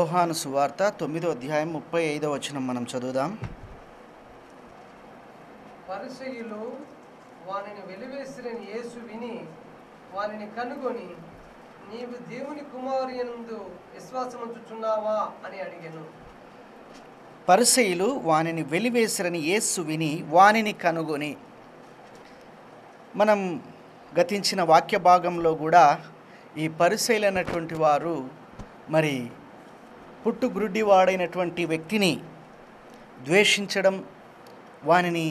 యోహాను సువార్త తొమ్మిదో అధ్యాయం ముప్పై ఐదో వచనం మనం చదువుదాం పరిసయులు వానిని వెలివేసిరని యేసు విని వానిని కనుగొని నీవు దేవుని కుమారి యందు విశ్వాసముంచుచున్నావా అని అడిగాను పరిసయులు వానిని వెలివేసిరని యేసు విని వానిని కనుగొని మనం గతించిన వాక్య భాగంలో కూడా ఈ పరిసయులు అన్నటువంటి వారు మరి పుట్టుగ్రుడ్డి వాడైనటువంటి వ్యక్తిని ద్వేషించడం వానిని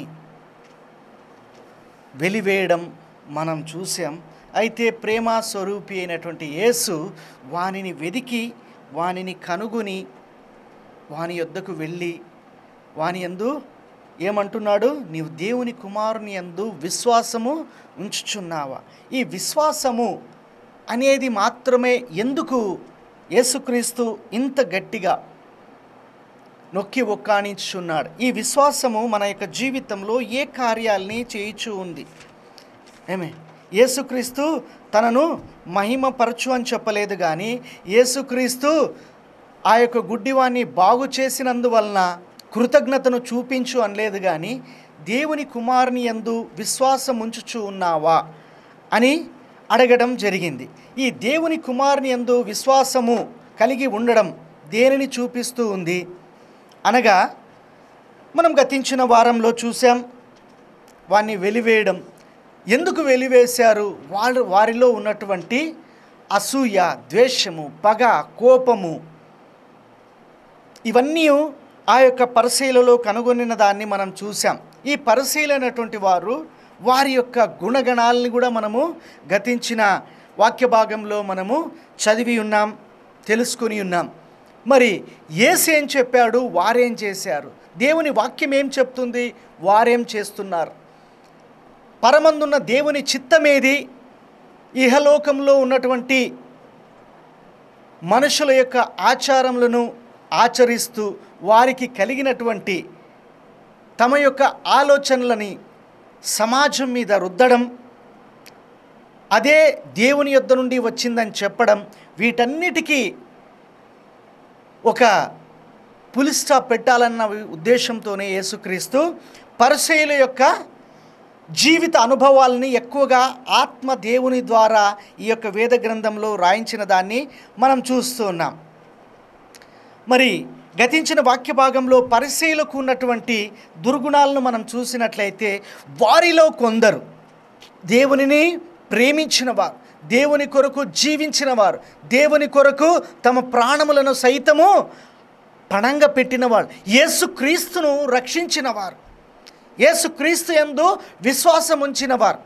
వెలివేయడం మనం చూసాం అయితే ప్రేమ స్వరూపి అయినటువంటి యేసు వానిని వెదికి వానిని కనుగొని వాని యొద్దకు వెళ్ళి వాని యందు ఏమంటున్నాడు నీవు దేవుని కుమారుని యందు విశ్వాసము ఉంచుచున్నావా ఈ విశ్వాసము అనేది మాత్రమే ఎందుకు యేసుక్రీస్తు ఇంత గట్టిగా నొక్కి ఒక్కాణించుచున్నాడు ఈ విశ్వాసము మన యొక్క జీవితంలో ఏ కార్యాలని చేయిచూ ఉంది ఏమే యేసుక్రీస్తు తనను మహిమపరచు అని చెప్పలేదు కానీ యేసుక్రీస్తు ఆ యొక్క గుడ్డివాన్ని బాగు చేసినందువలన కృతజ్ఞతను చూపించు అనలేదు కానీ దేవుని కుమారుని యందు విశ్వాసం ఉంచుచు ఉన్నావా అని అడగడం జరిగింది ఈ దేవుని కుమారుని యందు విశ్వాసము కలిగి ఉండడం దేనిని చూపిస్తూ ఉంది అనగా మనం గతించిన వారంలో చూసాం వారిని వెలివేయడం ఎందుకు వెలివేశారు వాళ్ళు వారిలో ఉన్నటువంటి అసూయ ద్వేషము పగ కోపము ఇవన్నీ ఆ యొక్క పరిశీలలో కనుగొనిన దాన్ని మనం చూసాం ఈ పరిశీలైనటువంటి వారు వారి యొక్క గుణగణాలని కూడా మనము గతించిన వాక్య భాగంలో మనము చదివి ఉన్నాం తెలుసుకుని ఉన్నాం మరి ఏసేం చెప్పాడు వారేం చేశారు దేవుని వాక్యం ఏం చెప్తుంది వారేం చేస్తున్నారు పరమందున్న దేవుని చిత్తమేది ఇహలోకంలో ఉన్నటువంటి మనుషుల యొక్క ఆచారములను ఆచరిస్తూ వారికి కలిగినటువంటి తమ యొక్క ఆలోచనలని సమాజం మీద రుద్దడం అదే దేవుని యొద్ద నుండి వచ్చిందని చెప్పడం వీటన్నిటికీ ఒక పులి స్టాప్ పెట్టాలన్న ఉద్దేశంతోనే యేసుక్రీస్తు పరిశైల యొక్క జీవిత అనుభవాలని ఎక్కువగా ఆత్మ దేవుని ద్వారా ఈ యొక్క వేద గ్రంథంలో రాయించిన దాన్ని మనం చూస్తూ ఉన్నాం మరి గతించిన వాక్య భాగంలో పరిశీలకు ఉన్నటువంటి దుర్గుణాలను మనం చూసినట్లయితే వారిలో కొందరు దేవునిని ప్రేమించిన వారు దేవుని కొరకు జీవించిన వారు దేవుని కొరకు తమ ప్రాణములను సైతము పణంగా పెట్టినవారు యేసుక్రీస్తును రక్షించిన వారు యేసుక్రీస్తు యందు విశ్వాసం ఉంచిన వారు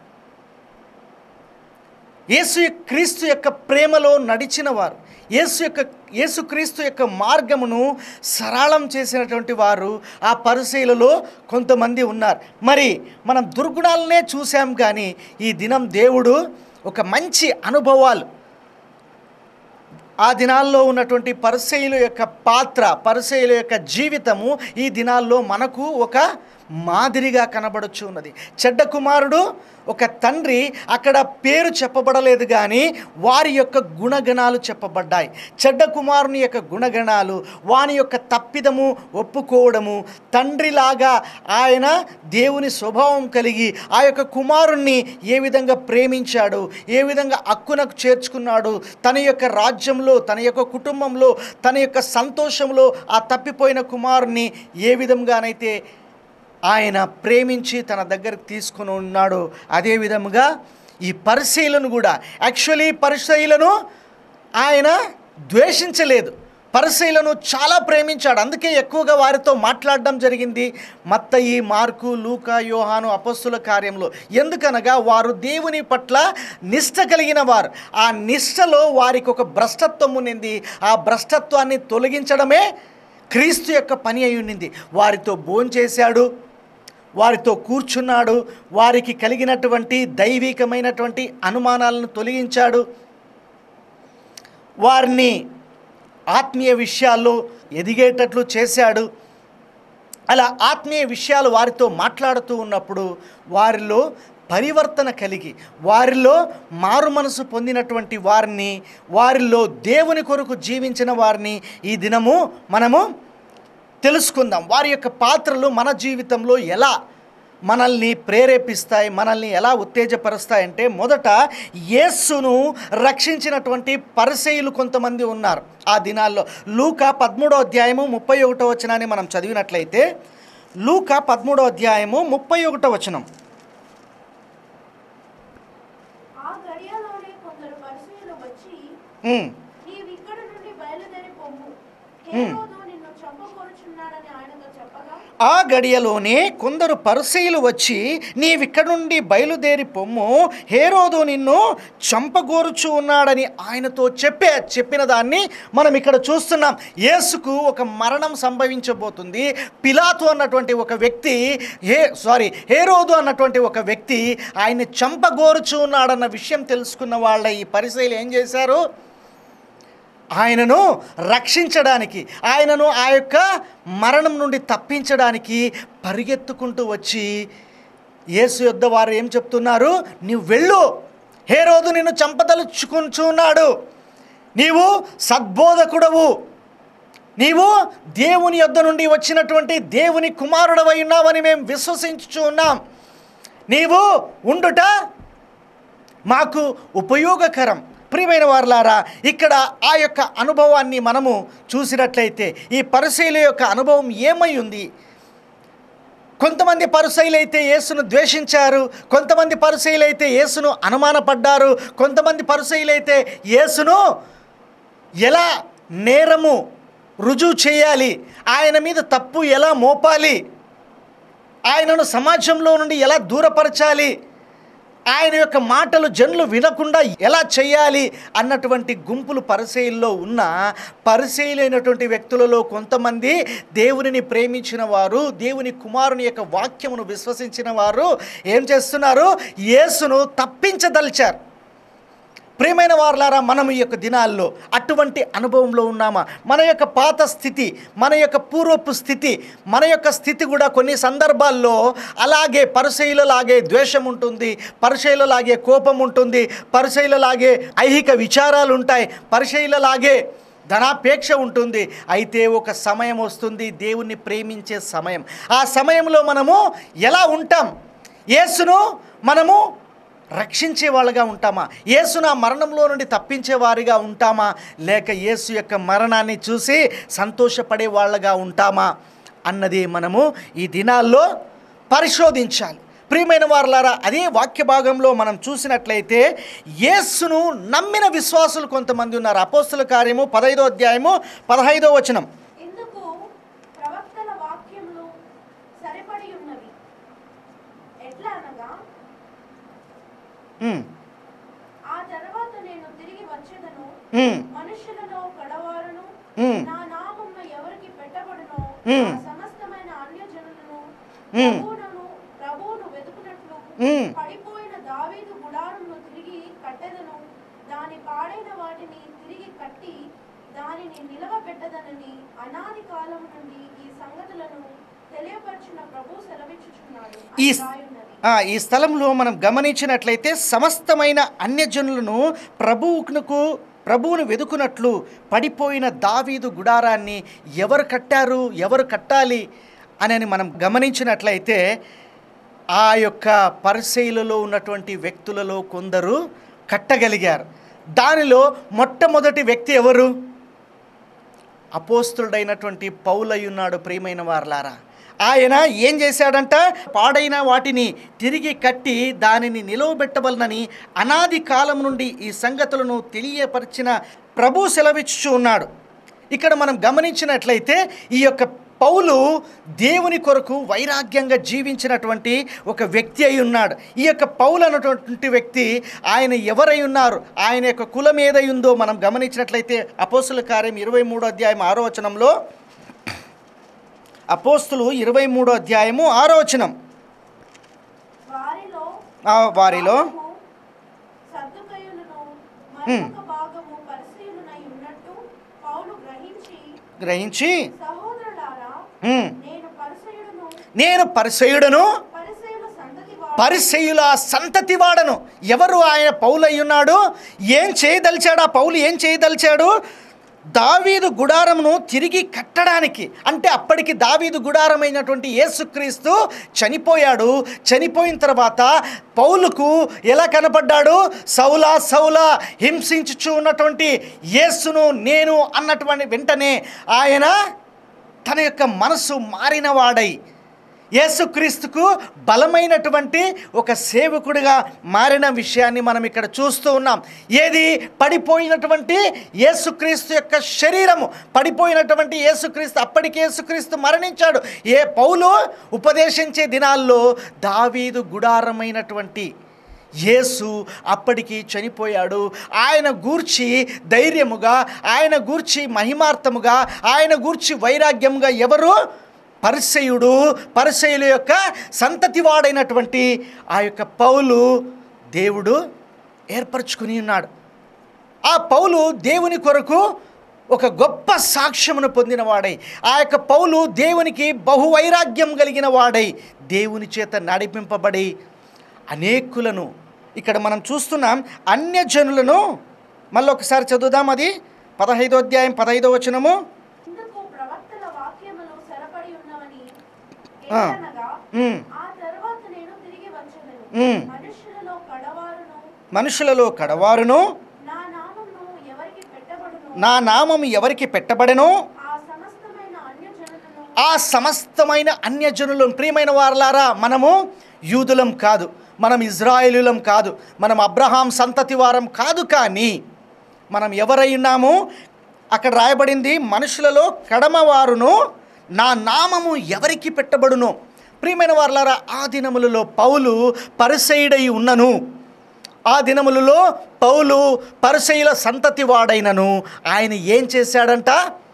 యేసు క్రీస్తు యొక్క ప్రేమలో నడిచిన వారు యేసు యొక్క యేసుక్రీస్తు యొక్క మార్గమును సరళం చేసినటువంటి వారు ఆ పరిశీలలో కొంతమంది ఉన్నారు మరి మనం దుర్గుణాలనే చూసాం కానీ ఈ దినం దేవుడు ఒక మంచి అనుభవాలు ఆ దినాల్లో ఉన్నటువంటి పరిశైలు యొక్క పాత్ర పరిశైలు యొక్క జీవితము ఈ దినాల్లో మనకు ఒక మాదిరిగా కనబడుచు ఉన్నది చెడ్డ కుమారుడు ఒక తండ్రి అక్కడ పేరు చెప్పబడలేదు కానీ వారి యొక్క గుణగణాలు చెప్పబడ్డాయి చెడ్డ కుమారుని యొక్క గుణగణాలు వాని యొక్క తప్పిదము ఒప్పుకోవడము తండ్రిలాగా ఆయన దేవుని స్వభావం కలిగి ఆ యొక్క కుమారుణ్ణి ఏ విధంగా ప్రేమించాడు ఏ విధంగా అక్కునకు చేర్చుకున్నాడు తన యొక్క రాజ్యంలో తన యొక్క కుటుంబంలో తన యొక్క సంతోషంలో ఆ తప్పిపోయిన కుమారుని ఏ విధంగానైతే ఆయన ప్రేమించి తన దగ్గరకు తీసుకుని ఉన్నాడు అదే విధముగా ఈ పరిశీలను కూడా యాక్చువల్లీ పరిశీలను ఆయన ద్వేషించలేదు పరిశీలను చాలా ప్రేమించాడు అందుకే ఎక్కువగా వారితో మాట్లాడడం జరిగింది మత్తయి మార్కు లూకా యోహాను అపస్సుల కార్యంలో ఎందుకనగా వారు దేవుని పట్ల నిష్ట కలిగిన వారు ఆ నిష్టలో వారికి ఒక భ్రష్టత్వం ఉన్నింది ఆ భ్రష్టత్వాన్ని తొలగించడమే క్రీస్తు యొక్క పని అయి ఉన్నింది వారితో భోంచేశాడు వారితో కూర్చున్నాడు వారికి కలిగినటువంటి దైవికమైనటువంటి అనుమానాలను తొలగించాడు వారిని ఆత్మీయ విషయాల్లో ఎదిగేటట్లు చేశాడు అలా ఆత్మీయ విషయాలు వారితో మాట్లాడుతూ ఉన్నప్పుడు వారిలో పరివర్తన కలిగి వారిలో మారు మనసు పొందినటువంటి వారిని వారిలో దేవుని కొరకు జీవించిన వారిని ఈ దినము మనము తెలుసుకుందాం వారి యొక్క పాత్రలు మన జీవితంలో ఎలా మనల్ని ప్రేరేపిస్తాయి మనల్ని ఎలా ఉత్తేజపరుస్తాయంటే మొదట యేస్సును రక్షించినటువంటి పరిసయులు కొంతమంది ఉన్నారు ఆ దినాల్లో లూకా పదమూడో అధ్యాయము ముప్పై ఒకటో వచనాన్ని మనం చదివినట్లయితే లూకా పదమూడో అధ్యాయము ముప్పై ఒకటో వచనం ఆ గడియలోనే కొందరు పరిశీలు వచ్చి ఉమ్, నీవిక్కడ నుండి బయలుదేరి పొమ్ము హేరోదు నిన్ను చంపకొరుచున్నాడని ఆయనతో చెప్పగా ఆ గడియలోనే కొందరు పరిసయులు వచ్చి నీవిక్కడ నుండి బయలుదేరి పొమ్ము హేరోదు నిన్ను చంపగోరుచు ఉన్నాడని ఆయనతో చెప్పే చెప్పిన దాన్ని మనం ఇక్కడ చూస్తున్నాం యేసుకు ఒక మరణం సంభవించబోతుంది పిలాతు అన్నటువంటి ఒక వ్యక్తి హే సారీ హేరోదు అన్నటువంటి ఒక వ్యక్తి ఆయన్ని చంపగోరుచు ఉన్నాడన్న విషయం తెలుసుకున్న వాళ్ళ ఈ పరిశైలు ఏం చేశారు ఆయనను రక్షించడానికి ఆయనను ఆ యొక్క మరణం నుండి తప్పించడానికి పరిగెత్తుకుంటూ వచ్చి యేసు యొద్ద వారు ఏం చెప్తున్నారు నీవు వెళ్ళు హే రోజు నిన్ను చంపదలుచుకుంటున్నాడు నీవు సద్బోధకుడవు నీవు దేవుని యొద్ద నుండి వచ్చినటువంటి దేవుని కుమారుడవై ఉన్నావని మేము విశ్వసించుచు ఉన్నాం నీవు ఉండుట మాకు ఉపయోగకరం ప్రియమైన వారులారా ఇక్కడ ఆ యొక్క అనుభవాన్ని మనము చూసినట్లయితే ఈ పరిశీల యొక్క అనుభవం ఏమై ఉంది కొంతమంది పరిశైలైతే యేసును ద్వేషించారు కొంతమంది పరిశైలైతే యేసును అనుమానపడ్డారు కొంతమంది పరిశైలైతే యేసును ఎలా నేరము రుజువు చేయాలి ఆయన మీద తప్పు ఎలా మోపాలి ఆయనను సమాజంలో నుండి ఎలా దూరపరచాలి ఆయన యొక్క మాటలు జనులు వినకుండా ఎలా చేయాలి అన్నటువంటి గుంపులు పరిశైల్లో ఉన్న పరిశైలైనటువంటి వ్యక్తులలో కొంతమంది దేవునిని ప్రేమించిన వారు దేవుని కుమారుని యొక్క వాక్యమును విశ్వసించిన వారు ఏం చేస్తున్నారు యేసును తప్పించదలిచారు ప్రియమైన వారులారా మనం ఈ యొక్క దినాల్లో అటువంటి అనుభవంలో ఉన్నామా మన యొక్క పాత స్థితి మన యొక్క పూర్వపు స్థితి మన యొక్క స్థితి కూడా కొన్ని సందర్భాల్లో అలాగే పరిశైలలాగే ద్వేషం ఉంటుంది పరిశైలలాగే కోపం ఉంటుంది పరిశైలలాగే ఐహిక విచారాలు ఉంటాయి పరిశైలలాగే ధనాపేక్ష ఉంటుంది అయితే ఒక సమయం వస్తుంది దేవుణ్ణి ప్రేమించే సమయం ఆ సమయంలో మనము ఎలా ఉంటాం యేసును మనము రక్షించే వాళ్ళగా ఉంటామా యేసును ఆ మరణంలో నుండి తప్పించే వారిగా ఉంటామా లేక యేసు యొక్క మరణాన్ని చూసి సంతోషపడే వాళ్ళగా ఉంటామా అన్నది మనము ఈ దినాల్లో పరిశోధించాలి ప్రియమైన వారులారా అదే వాక్య భాగంలో మనం చూసినట్లయితే యేసును నమ్మిన విశ్వాసులు కొంతమంది ఉన్నారు అపోస్తుల కార్యము పదహైదో అధ్యాయము పదహైదో వచనం ఇందుకు ప్రవక్తల వాక్యములు సరిపడి ఉన్నవి ఎట్లా అనగా ఉమ్, ఆ తర్వాత నేను తిరిగి వచ్చేదను ఉమ్, మనుషులలో కడవారును ఉమ్, నా నామమున ఎవరికి పెట్టబడునో మ్మ్. ఆ సమస్తమైన అన్యజనులను మ్మ్. ప్రభువును ప్రభువును వెతుకున్నట్లు మ్మ్. పడిపోయిన దావీదు గుడారమును తిరిగి కట్టెదను దాని పాడైన వాటిని తిరిగి కట్టి దానిని నిలవబెట్టదనని అనాది కాలం నుండి ఈ సంగతులను తెలియపరిచిన ప్రభు సెలవిచ్చుచున్నాడు అని ఈ రాయున్నది ఆ, ఈ స్థలంలో మనం గమనించినట్లయితే సమస్తమైన అన్యజనులను ప్రభువుకు ప్రభువును వెదుకున్నట్లు పడిపోయిన దావీదు గుడారాన్ని ఎవరు కట్టారు ఎవరు కట్టాలి అని మనం గమనించినట్లయితే ఆ యొక్క పరిశైలలో ఉన్నటువంటి వ్యక్తులలో కొందరు కట్టగలిగారు దానిలో మొట్టమొదటి వ్యక్తి ఎవరు అపోస్తుడైనటువంటి పౌలై ఉన్నాడు ప్రియమైన వారలారా ఆయన ఏం చేశాడంట పాడైన వాటిని తిరిగి కట్టి దానిని నిలవబెట్టవలనని అనాది కాలం నుండి ఈ సంగతులను తెలియపరిచిన ప్రభు సెలవిచ్చు ఉన్నాడు ఇక్కడ మనం గమనించినట్లయితే ఈ యొక్క పౌలు దేవుని కొరకు వైరాగ్యంగా జీవించినటువంటి ఒక వ్యక్తి అయి ఉన్నాడు ఈ యొక్క పౌలు అన్నటువంటి వ్యక్తి ఆయన ఎవరై ఉన్నారు ఆయన యొక్క కులం ఏదై ఉందో మనం గమనించినట్లయితే అపోస్తుల కార్యం ఇరవై మూడో అధ్యాయం ఆరో వచనంలో అపోస్తులు ఇరవై మూడో అధ్యాయము ఆరో వచనం వారిలో ఆ వారిలో భాగము సద్దుకయ్యులను మరొక భాగము పరిశీలనై ఉన్నట్టు పౌలు గ్రహించి గ్రహించి సహోదరులారా "ఉమ్, నేను పరిసయుడును నేను పరిసయుడను పరిసయుల సంతతి పరిసయుల సంతతి వాడను ఎవరు ఆయన పౌలు అయ్యున్నాడు ఏం చేయదలిచాడు ఆ పౌలు ఏం చేయదలిచాడు దావీదు గుడారమును తిరిగి కట్టడానికి అంటే అప్పటికి దావీదు గుడారమైనటువంటి యేసుక్రీస్తు చనిపోయాడు చనిపోయిన తర్వాత పౌలుకు ఎలా కనపడ్డాడు సౌలా సౌలా హింసించుచు ఉన్నటువంటి యేసును నేను అన్నటువంటి వెంటనే ఆయన తన యొక్క మనసు మారినవాడై యేసుక్రీస్తుకు బలమైనటువంటి ఒక సేవకుడిగా మారిన విషయాన్ని మనం ఇక్కడ చూస్తూ ఉన్నాం ఏది పడిపోయినటువంటి యేసుక్రీస్తు యొక్క శరీరము పడిపోయినటువంటి యేసుక్రీస్తు అప్పటికి యేసుక్రీస్తు మరణించాడు ఏ పౌలు ఉపదేశించే దినాల్లో దావీదు గుడారమైనటువంటి యేసు అప్పటికి చనిపోయాడు ఆయన గూర్చి ధైర్యముగా ఆయన గూర్చి మహిమార్థముగా ఆయన గూర్చి వైరాగ్యముగా ఎవరు పరిసయుడు పరిసయుల యొక్క సంతతి వాడైనటువంటి ఆ యొక్క పౌలు దేవుడు ఏర్పరచుకుని ఉన్నాడు ఆ పౌలు దేవుని కొరకు ఒక గొప్ప సాక్ష్యమును పొందిన వాడై ఆ యొక్క పౌలు దేవునికి బహువైరాగ్యం కలిగిన వాడై దేవుని చేత నడిపింపబడి అనేకులను ఇక్కడ మనం చూస్తున్నాం అన్యజనులను మళ్ళీ ఒకసారి చదువుదాం అది పదహైదో అధ్యాయం పదహైదో వచనము ఇందుకు ప్రవక్తల వాక్యములు సరపడి ఉన్నవని ఆ. ఏలనగా ఉమ్, ఆ తర్వాత నేను తిరిగి వచ్చెదను ఉమ్. మనుషులలో కడవారును మనుషులలో కడవారును నా నామమును ఎవరికి పెట్టబడును నా నామము ఎవరికి పెట్టబడెను ఆ సమస్తమైన అన్యజనులను ఆ సమస్తమైన అన్యజనులం ప్రియమైన వారలారా మనము యూదులం కాదు మనం ఇజ్రాయేలులం కాదు మనం అబ్రహాం సంతతి వారం కాదు కానీ మనం ఎవరై ఉన్నాము అక్కడ రాయబడింది మనుషులలో కడమవారును నా నామము ఎవరికి పెట్టబడును ప్రియమైన వారలారా ఆ దినములలో పౌలు పరిసైడై ఉన్నను ఆ దినములలో పౌలు పరిసయుల సంతతి వాడైనను ఆయన ఏం చేశాడంట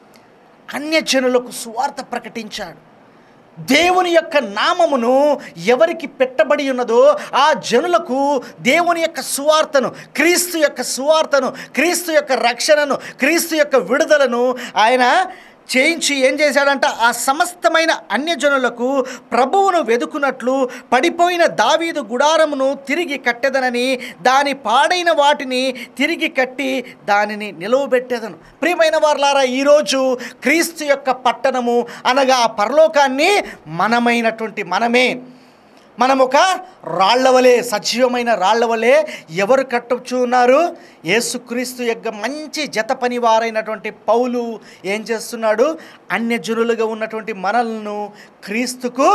అన్యజనులకు సువార్త ప్రకటించాడు దేవుని యొక్క నామమును ఎవరికి పెట్టబడి ఉన్నదో ఆ జనులకు దేవుని యొక్క సువార్తను క్రీస్తు యొక్క సువార్తను క్రీస్తు యొక్క రక్షణను క్రీస్తు యొక్క విడుదలను ఆయన చేయించి ఏం చేశాడంట ఆ సమస్తమైన అన్యజనులకు ప్రభువును వెదుకున్నట్లు పడిపోయిన దావీదు గుడారమును తిరిగి కట్టెదనని దాని పాడైన వాటిని తిరిగి కట్టి దానిని నిలువబెట్టేదను ప్రియమైన వార్లారా ఈరోజు క్రీస్తు యొక్క పట్టణము అనగా ఆ పరలోకాన్ని మనమైనటువంటి మనమే మనం ఒక రాళ్లవలే సజీవమైన రాళ్లవలే ఎవరు కట్టొచ్చు ఉన్నారు యేసుక్రీస్తు యొక్క మంచి జత పనివారైనటువంటి పౌలు ఏం చేస్తున్నాడు అన్యజనులుగా ఉన్నటువంటి మనల్ని క్రీస్తుకు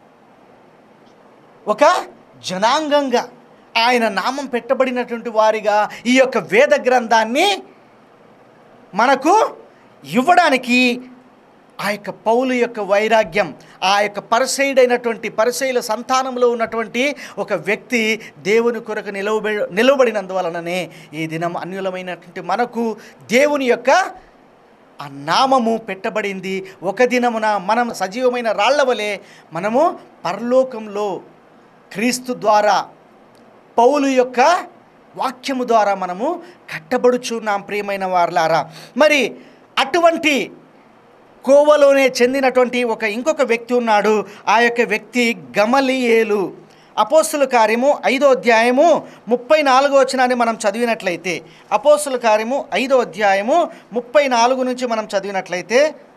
ఒక జనాంగంగా ఆయన నామం పెట్టబడినటువంటి వారిగా ఈ యొక్క వేద గ్రంథాన్ని మనకు ఇవ్వడానికి ఆ యొక్క పౌలు యొక్క వైరాగ్యం ఆ యొక్క పరిసైడైనటువంటి పరిసైల సంతానంలో ఉన్నటువంటి ఒక వ్యక్తి దేవుని కొరకు నిలవబడి నిలవబడినందువలననే ఈ దినం అన్యులమైనటువంటి మనకు దేవుని యొక్క ఆ నామము పెట్టబడింది ఒక దినమున మనం సజీవమైన రాళ్ల వలె మనము పరలోకంలో క్రీస్తు ద్వారా పౌలు యొక్క వాక్యము ద్వారా మనము కట్టబడుచున్నాం ప్రియమైన వారలారా మరి అటువంటి కోవలోనే చెందినటువంటి ఒక ఇంకొక వ్యక్తి ఉన్నాడు ఆ యొక్క వ్యక్తి గమలియేలు అపోస్తుల కార్యము ఐదో అధ్యాయము ముప్పై నాలుగో వచనాన్ని మనం చదివినట్లయితే అపోస్తుల కార్యము ఐదో అధ్యాయము ముప్పై నాలుగు నుంచి మనం చదివినట్లయితే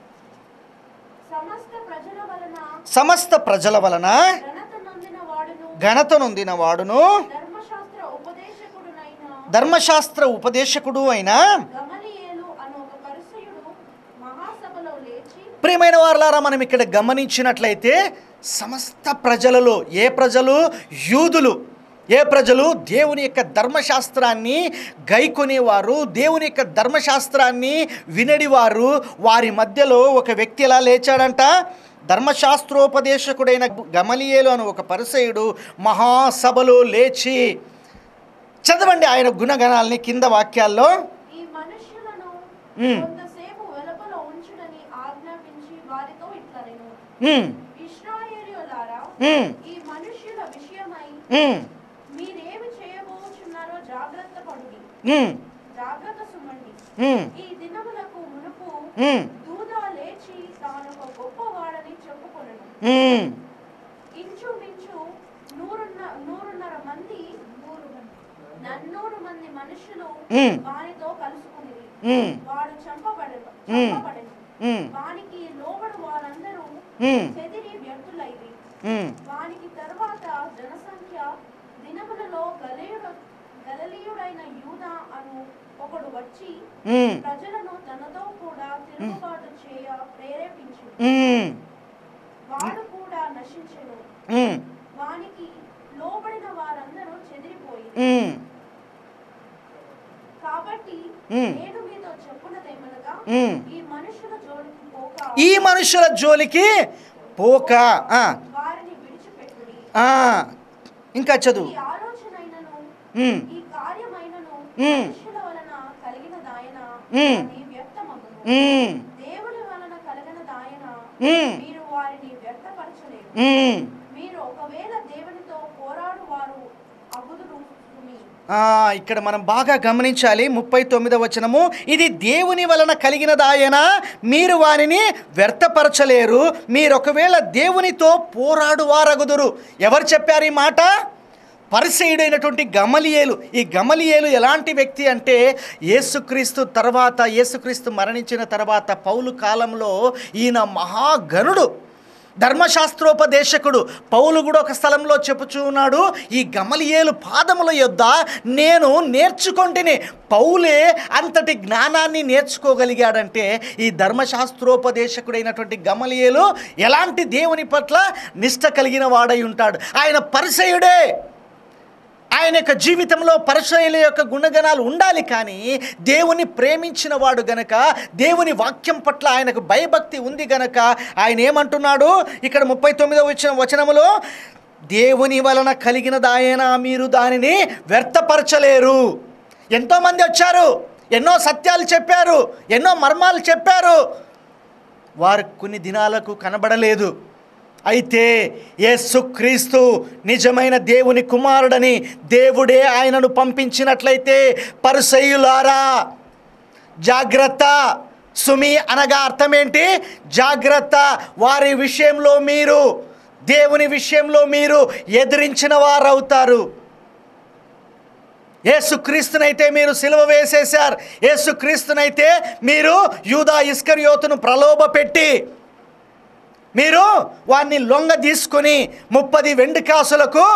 సమస్త ప్రజల వలన సమస్త ప్రజల వలన ఘనత నొందిన వాడును ఘనత నొందిన వాడును ధర్మశాస్త్ర ఉపదేశకుడునైన ధర్మశాస్త్ర ఉపదేశకుడు అయిన గమలియేలు అను ఒక పరిసయుడు మహాసభలో లేచి ప్రియమైన వారలారా మనం ఇక్కడ గమనించినట్లయితే సమస్త ప్రజలలో ఏ ప్రజలు యూదులు ఏ ప్రజలు దేవుని యొక్క ధర్మశాస్త్రాన్ని గైకొనేవారు దేవుని యొక్క ధర్మశాస్త్రాన్ని వినడివారు వారి మధ్యలో ఒక వ్యక్తి ఎలా లేచాడంట ధర్మశాస్త్రోపదేశకుడైన గమలియేలు అని ఒక పరిసయుడు మహాసభలో లేచి చదవండి ఆయన గుణగణాలని కింద వాక్యాల్లో ఈ మనుష్యులను మ్మ్. కొంతసేపు వెలుపల ఉంచుడని ఆజ్ఞాపించి వారితో ఇట్లా నేను ఉమ్, ఇశ్రాయేలీయులారా ఉమ్, ఈ మనుష్యుల విషయమై ఉమ్, మీరేమి చేయబోచున్నారో జాగ్రత్త పడుడి ఉమ్, జాగ్రత్త సుమండి ఉమ్, ఈ దినములకు మునుపు ఉమ్, దూద లేచి తానొక గొప్పవాడని చెప్పుకొనెను ఉమ్. ఇంచుమించు నూరున్న నూరున్నర మంది నన్నూరు మంది మనుషులు ఉమ్. వానితో కలుసుకుని ఉమ్, వాడు చంపబడను ఉమ్. చంపబడను ఉమ్, వానికి లోబడు వారందరూ ఉమ్, చెదిరి వ్యర్థులైరి ఉమ్, వానికి తరువాత జనసంఖ్య దినములలో గలీయుడు గలలీయుడైన యూదా అను ఒకడు వచ్చి ఉమ్, ప్రజలను తనతో కూడా తిరుగుబాటు చేయ ప్రేరేపించు ఉమ్, వాడు కూడా నశించెను ఉమ్, వానికి లోబడిన వారందరూ చెదిరిపోయి ఉమ్, కాబట్టి ఉమ్. నేను మీతో చెప్పున్నదేమనగా ఉమ్. ఈ మనుషుల జోలికి పోక ఈ మనుషుల జోలికి పోక ఆ, వారిని విడిచిపెట్టుడి ఆ, ఇంకా చదువు ఈ ఆలోచనైనను ఉమ్, ఈ కార్యమైనను ఉమ్. మనుషుల వలన కలిగిన దాయన ఉమ్. అది వ్యర్థమగును ఉమ్, దేవుని వలన కలిగిన దాయన ఉమ్, మీరు వారిని వ్యర్థపరచలేరు ఉమ్. మీరు ఒకవేళ దేవునితో పోరాడు వారు అగుదురు సుమి. ఆ, ఇక్కడ మనం బాగా గమనించాలి ముప్పై తొమ్మిదవ వచనము ఇది దేవుని వలన కలిగినదాయన మీరు వారిని వ్యర్థపరచలేరు మీరు ఒకవేళ దేవునితో పోరాడు వారగుదురు ఎవరు చెప్పారు ఈ మాట పరిసయుడైనటువంటి గమలియేలు ఈ గమలియేలు ఎలాంటి వ్యక్తి అంటే యేసుక్రీస్తు తర్వాత యేసుక్రీస్తు మరణించిన తర్వాత పౌలు కాలంలో ఈయన మహాగణుడు ధర్మశాస్త్రోపదేశకుడు పౌలు కూడా ఒక స్థలంలో చెప్పుచూ ఉన్నాడు ఈ గమలియేలు పాదముల యొద్ద నేను నేర్చుకొంటిని పౌలే అంతటి జ్ఞానాన్ని నేర్చుకోగలిగాడంటే ఈ ధర్మశాస్త్రోపదేశకుడైనటువంటి గమలియేలు ఎలాంటి దేవుని పట్ల నిష్ట కలిగిన వాడై ఉంటాడు ఆయన పరిసయుడే ఆయన యొక్క జీవితంలో పరిచయుల యొక్క గుణగణాలు ఉండాలి కానీ దేవుని ప్రేమించిన వాడు గనక దేవుని వాక్యం పట్ల ఆయనకు భయభక్తి ఉంది గనక ఆయన ఏమంటున్నాడు ఇక్కడ ముప్పై తొమ్మిదవ వచ్చిన వచనములో దేవుని వలన కలిగినదాయన మీరు దానిని వ్యర్థపరచలేరు ఎంతోమంది వచ్చారు ఎన్నో సత్యాలు చెప్పారు ఎన్నో మర్మాలు చెప్పారు వారు కొన్ని దినాలకు కనబడలేదు అయితే యేసుక్రీస్తు నిజమైన దేవుని కుమారుడని దేవుడే ఆయనను పంపించినట్లయితే పరిసయులారా జాగ్రత్త సుమి అనగా అర్థమేంటి జాగ్రత్త వారి విషయంలో మీరు దేవుని విషయంలో మీరు ఎదిరించిన వారవుతారు యేసుక్రీస్తునైతే మీరు సిలువ వేసేశారు యేసుక్రీస్తునైతే మీరు యూదా ఇస్కరియోతును ప్రలోభ పెట్టి మీరు వారిని లొంగ తీసుకొని ముప్పది వెండి కాసులకు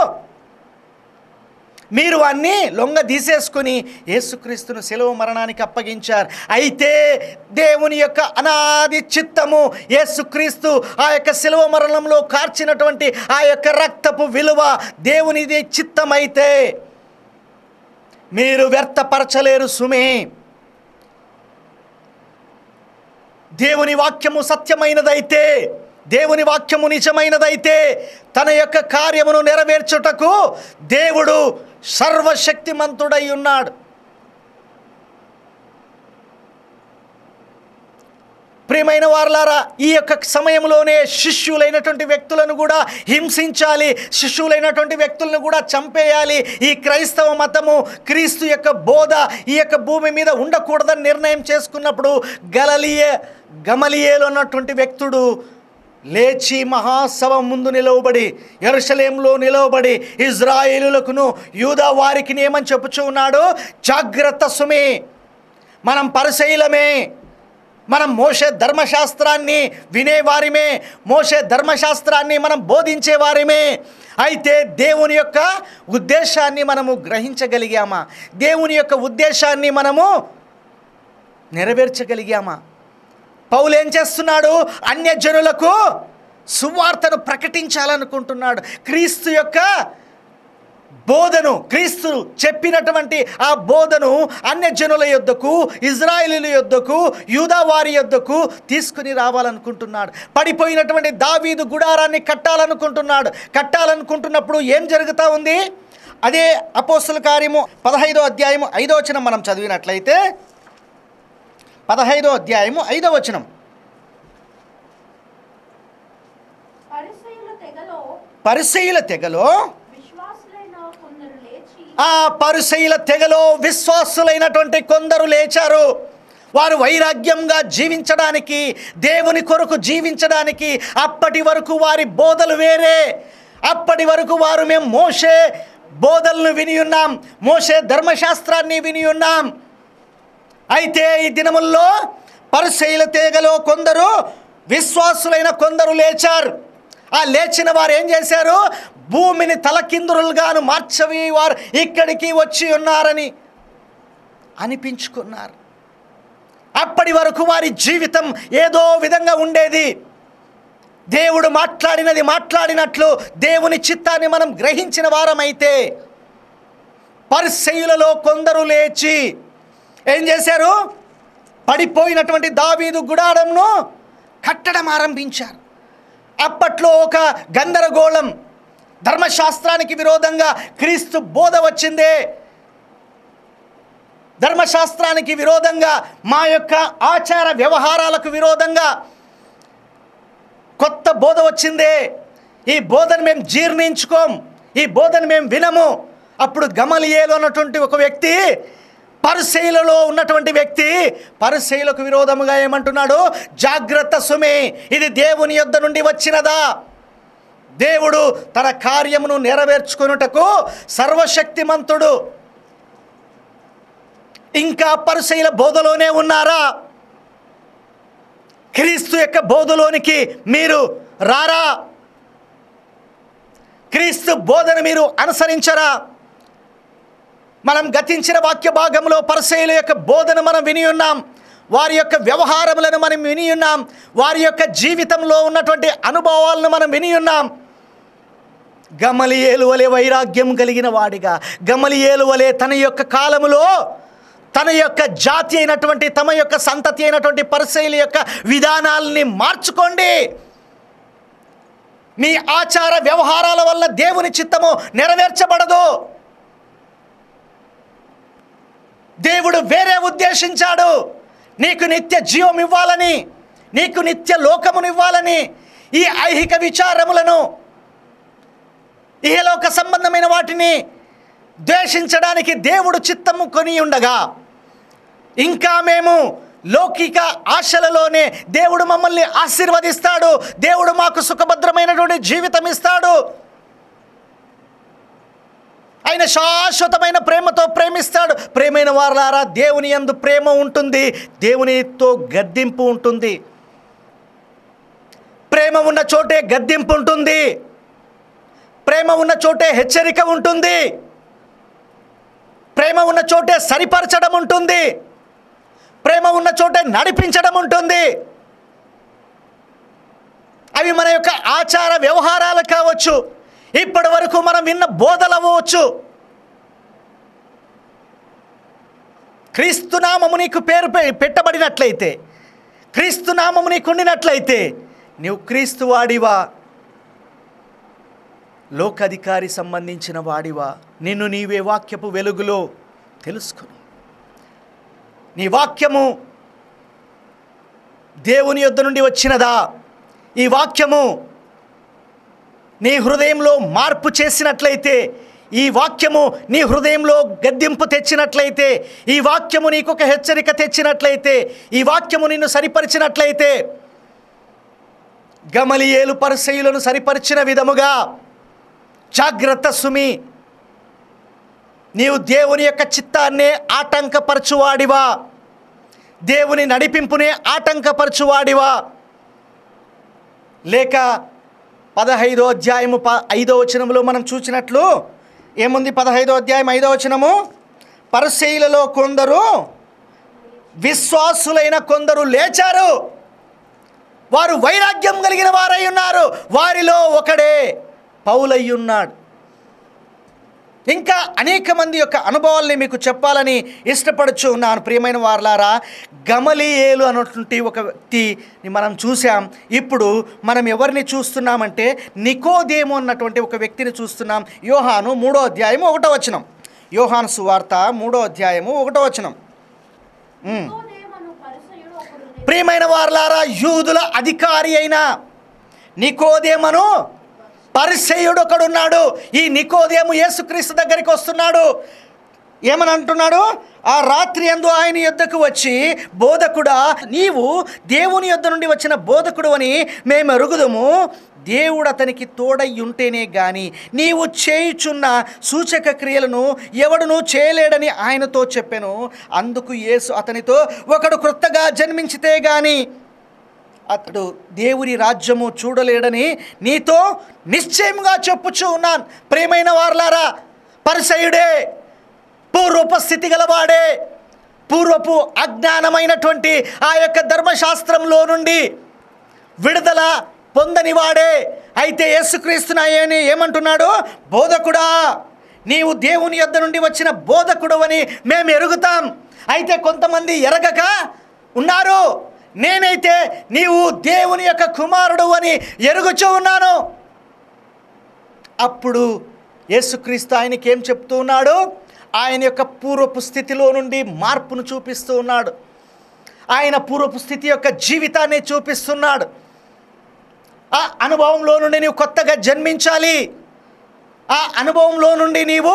మీరు వాన్ని లొంగ తీసేసుకుని యేసుక్రీస్తును సెలవు మరణానికి అప్పగించారు అయితే దేవుని యొక్క అనాది చిత్తము యేసుక్రీస్తు ఆ యొక్క సెలవు మరణంలో కార్చినటువంటి ఆ యొక్క రక్తపు విలువ దేవునిది చిత్తమైతే మీరు వ్యర్థపరచలేరు సుమే దేవుని వాక్యము సత్యమైనదైతే దేవుని వాక్యము నిజమైనదైతే తన యొక్క కార్యమును నెరవేర్చుటకు దేవుడు సర్వశక్తిమంతుడై ఉన్నాడు ప్రియమైన వారలారా ఈ యొక్క సమయంలోనే శిష్యులైనటువంటి వ్యక్తులను కూడా హింసించాలి శిష్యులైనటువంటి వ్యక్తులను కూడా చంపేయాలి ఈ క్రైస్తవ మతము క్రీస్తు యొక్క బోధ ఈ యొక్క భూమి మీద ఉండకూడదని నిర్ణయం చేసుకున్నప్పుడు గలలియ గమలియేలు అన్నటువంటి వ్యక్తుడు లేచి మహాసభ ముందు నిలవబడి ఎరుషలేంలో నిలవబడి ఇజ్రాయేలులకును యూదా వారికి ఏమని చెప్పుచూ ఉన్నాడు జాగ్రత్త సుమే మనం పరిశైలమే మనం మోసే ధర్మశాస్త్రాన్ని వినేవారిమే మోసే ధర్మశాస్త్రాన్ని మనం బోధించేవారిమే అయితే దేవుని యొక్క ఉద్దేశాన్ని మనము గ్రహించగలిగామా దేవుని యొక్క ఉద్దేశాన్ని మనము నెరవేర్చగలిగామా పౌలు ఏం చేస్తున్నాడు అన్యజనులకు సువార్తను ప్రకటించాలనుకుంటున్నాడు క్రీస్తు యొక్క బోధను క్రీస్తు చెప్పినటువంటి ఆ బోధను అన్యజనుల యొద్దకు ఇజ్రాయేలీల యొద్దకు యూదా వారి యొద్దకు తీసుకుని రావాలనుకుంటున్నాడు పడిపోయినటువంటి దావీదు గుడారాన్ని కట్టాలనుకుంటున్నాడు కట్టాలనుకుంటున్నప్పుడు ఏం జరుగుతూ ఉంది అదే అపోస్తుల కార్యము పదహైదో అధ్యాయము ఐదో వచనం మనం చదివినట్లయితే పదహైదో అధ్యాయము ఐదో వచనం పరిసయుల తెగలో పరిశీల తెగలో విశ్వాసులైన కొందరు లేచి ఆ పరిశైల తెగలో విశ్వాసులైనటువంటి కొందరు లేచారు వారు వైరాగ్యంగా జీవించడానికి దేవుని కొరకు జీవించడానికి అప్పటి వరకు వారి బోధలు వేరే అప్పటి వరకు వారు మేము మోషే బోధలను విని ఉన్నాం మోషే ధర్మశాస్త్రాన్ని విని ఉన్నాం అయితే ఈ దినముల్లో పరిశైల తీగలో కొందరు విశ్వాసులైన కొందరు లేచారు ఆ లేచిన వారు ఏం చేశారు భూమిని తలకిందురులుగాను మార్చవి వారు ఇక్కడికి వచ్చి ఉన్నారని అనిపించుకున్నారు అప్పటి వరకు వారి జీవితం ఏదో విధంగా ఉండేది దేవుడు మాట్లాడినది మాట్లాడినట్లు దేవుని చిత్తాన్ని మనం గ్రహించిన వారమైతే పరిశైలలో కొందరు లేచి ఏం చేశారు పడిపోయినటువంటి దావీదు గుడారంను కట్టడం ఆరంభించారు అప్పట్లో ఒక గందరగోళం ధర్మశాస్త్రానికి విరోధంగా క్రీస్తు బోధ వచ్చిందే ధర్మశాస్త్రానికి విరోధంగా మా యొక్క ఆచార వ్యవహారాలకు విరోధంగా కొత్త బోధ వచ్చిందే ఈ బోధను మేము జీర్ణించుకోం ఈ బోధను మేము వినము అప్పుడు గమలియేలు అన్నటువంటి ఒక వ్యక్తి పరిశైలలో ఉన్నటువంటి వ్యక్తి పరిశైలకు విరోధముగా ఏమంటున్నాడు జాగ్రత్త సుమి ఇది దేవుని యొద్ద నుండి వచ్చినదా దేవుడు తన కార్యమును నెరవేర్చుకొనుటకు సర్వశక్తిమంతుడు ఇంకా పరిశైల బోధలోనే ఉన్నారా క్రీస్తు యొక్క బోధలోనికి మీరు రారా క్రీస్తు బోధన మీరు అనుసరించరా మనం గతించిన వాక్య భాగంలో పరిశైల యొక్క బోధన మనం విని ఉన్నాం వారి యొక్క వ్యవహారములను మనం విని ఉన్నాం వారి యొక్క జీవితంలో ఉన్నటువంటి అనుభవాలను మనం విని ఉన్నాం గమలియేలు వలె వైరాగ్యం కలిగిన వాడిగా గమలియేలు వలె తన యొక్క కాలములో తన యొక్క జాతి అయినటువంటి తమ యొక్క సంతతి అయినటువంటి పరిశైలి యొక్క విధానాలని మార్చుకోండి మీ ఆచార వ్యవహారాల వల్ల దేవుని చిత్తము నెరవేర్చబడదు దేవుడు వేరే ఉద్దేశించాడు నీకు నిత్య జీవం ఇవ్వాలని నీకు నిత్య లోకమును ఇవ్వాలని ఈ ఐహిక విచారములను ఇహలోక సంబంధమైన వాటిని ద్వేషించడానికి దేవుడు చిత్తము కొని ఉండగా ఇంకా మేము లౌకిక ఆశలలోనే దేవుడు మమ్మల్ని ఆశీర్వదిస్తాడు దేవుడు మాకు సుఖభద్రమైనటువంటి జీవితం ఇస్తాడు ఆయన శాశ్వతమైన ప్రేమతో ప్రేమిస్తాడు ప్రేమైన వారులారా దేవుని యందు ప్రేమ ఉంటుంది దేవునితో గద్దింపు ఉంటుంది ప్రేమ ఉన్న చోటే గద్దింపు ఉంటుంది ప్రేమ ఉన్న చోటే హెచ్చరిక ఉంటుంది ప్రేమ ఉన్న చోటే సరిపరచడం ఉంటుంది ప్రేమ ఉన్న చోటే నడిపించడం ఉంటుంది అవి మన యొక్క ఆచార వ్యవహారాలు కావచ్చు ఇప్పటి వరకు మనం విన్న బోధలు అవ్వచ్చు క్రీస్తునామము నీకు పేరు పె- పెట్టబడినట్లయితే క్రీస్తునామము నీకు ఉండినట్లయితే నీవు క్రీస్తు వాడివా లోకాధికారి సంబంధించిన వాడివా నిన్ను నీవే వాక్యపు వెలుగులో తెలుసుకును నీ వాక్యము దేవుని యొద్ద నుండి వచ్చినదా ఈ వాక్యము నీ హృదయంలో మార్పు చేసినట్లయితే ఈ వాక్యము నీ హృదయంలో గద్దింపు తెచ్చినట్లయితే ఈ వాక్యము నీకు ఒక హెచ్చరిక తెచ్చినట్లయితే ఈ వాక్యము నిన్ను సరిపరిచినట్లయితే గమలియేలు పరిశైలను సరిపరిచిన విధముగా జాగ్రత్త సుమి నీవు దేవుని యొక్క చిత్తాన్నే ఆటంకపరచువాడివా దేవుని నడిపింపునే ఆటంకపరచువాడివా లేక పదహైదో అధ్యాయము ప ఐదో వచనంలో మనం చూసినట్లు ఏముంది పదహైదో అధ్యాయం ఐదో వచనము పరిశైలలో కొందరు విశ్వాసులైన కొందరు లేచారు వారు వైరాగ్యం కలిగిన వారై ఉన్నారు వారిలో ఒకడే పౌలయ్యున్నాడు ఇంకా అనేక మంది యొక్క అనుభవాల్ని మీకు చెప్పాలని ఇష్టపడుచు ఉన్నాను ప్రియమైన వారలారా గమలియేలు అన్నటువంటి ఒక వ్యక్తిని మనం చూసాం ఇప్పుడు మనం ఎవరిని చూస్తున్నామంటే నికోదేము అన్నటువంటి ఒక వ్యక్తిని చూస్తున్నాం యోహాను మూడో అధ్యాయము ఒకటో వచనం యోహాను సువార్త మూడో అధ్యాయము ఒకటో వచనం ఉమ్. నికోదేమను పరిసయుడు ఒకడు నిలిచి ప్రియమైన వారలారా యూదుల అధికారి అయిన నికోదేమను పరిసయుడు ఒకడున్నాడు ఈ నికోదేము యేసుక్రీస్తు దగ్గరికి వస్తున్నాడు ఏమని అంటున్నాడు ఆ రాత్రి అందు ఆయన యొద్దకు వచ్చి బోధకుడా నీవు దేవుని యొద్ద నుండి వచ్చిన బోధకుడు అని మేము ఎరుగుదము దేవుడు అతనికి తోడై ఉంటేనే గాని నీవు చేయుచున్న సూచక క్రియలను ఎవడును చేయలేడని ఆయనతో చెప్పాను అందుకు యేసు అతనితో ఒకడు క్రొత్తగా జన్మించితే గాని అతడు దేవుని రాజ్యము చూడలేడని నీతో నిశ్చయముగా చెప్పుచూ ఉన్నాను ప్రేమైన వారలారా పరిసయుడే పూర్వపు స్థితి గలవాడే పూర్వపు అజ్ఞానమైనటువంటి ఆ యొక్క ధర్మశాస్త్రంలో నుండి విడుదల పొందనివాడే అయితే యేసుక్రీస్తుని ఆయన ఏమంటున్నాడు బోధకుడా నీవు దేవుని యొద్ద నుండి వచ్చిన బోధకుడు అని మేము ఎరుగుతాం అయితే కొంతమంది ఎరగక ఉన్నారు నేనైతే నీవు దేవుని యొక్క కుమారుడు అని ఎరుగుచూ ఉన్నాను అప్పుడు యేసుక్రీస్తు ఆయనకి ఏం చెప్తూ ఉన్నాడు ఆయన యొక్క పూర్వపు స్థితిలో నుండి మార్పును చూపిస్తూ ఉన్నాడు ఆయన పూర్వపు స్థితి యొక్క జీవితాన్ని చూపిస్తున్నాడు ఆ అనుభవంలో నుండి నీవు కొత్తగా జన్మించాలి ఆ అనుభవంలో నుండి నీవు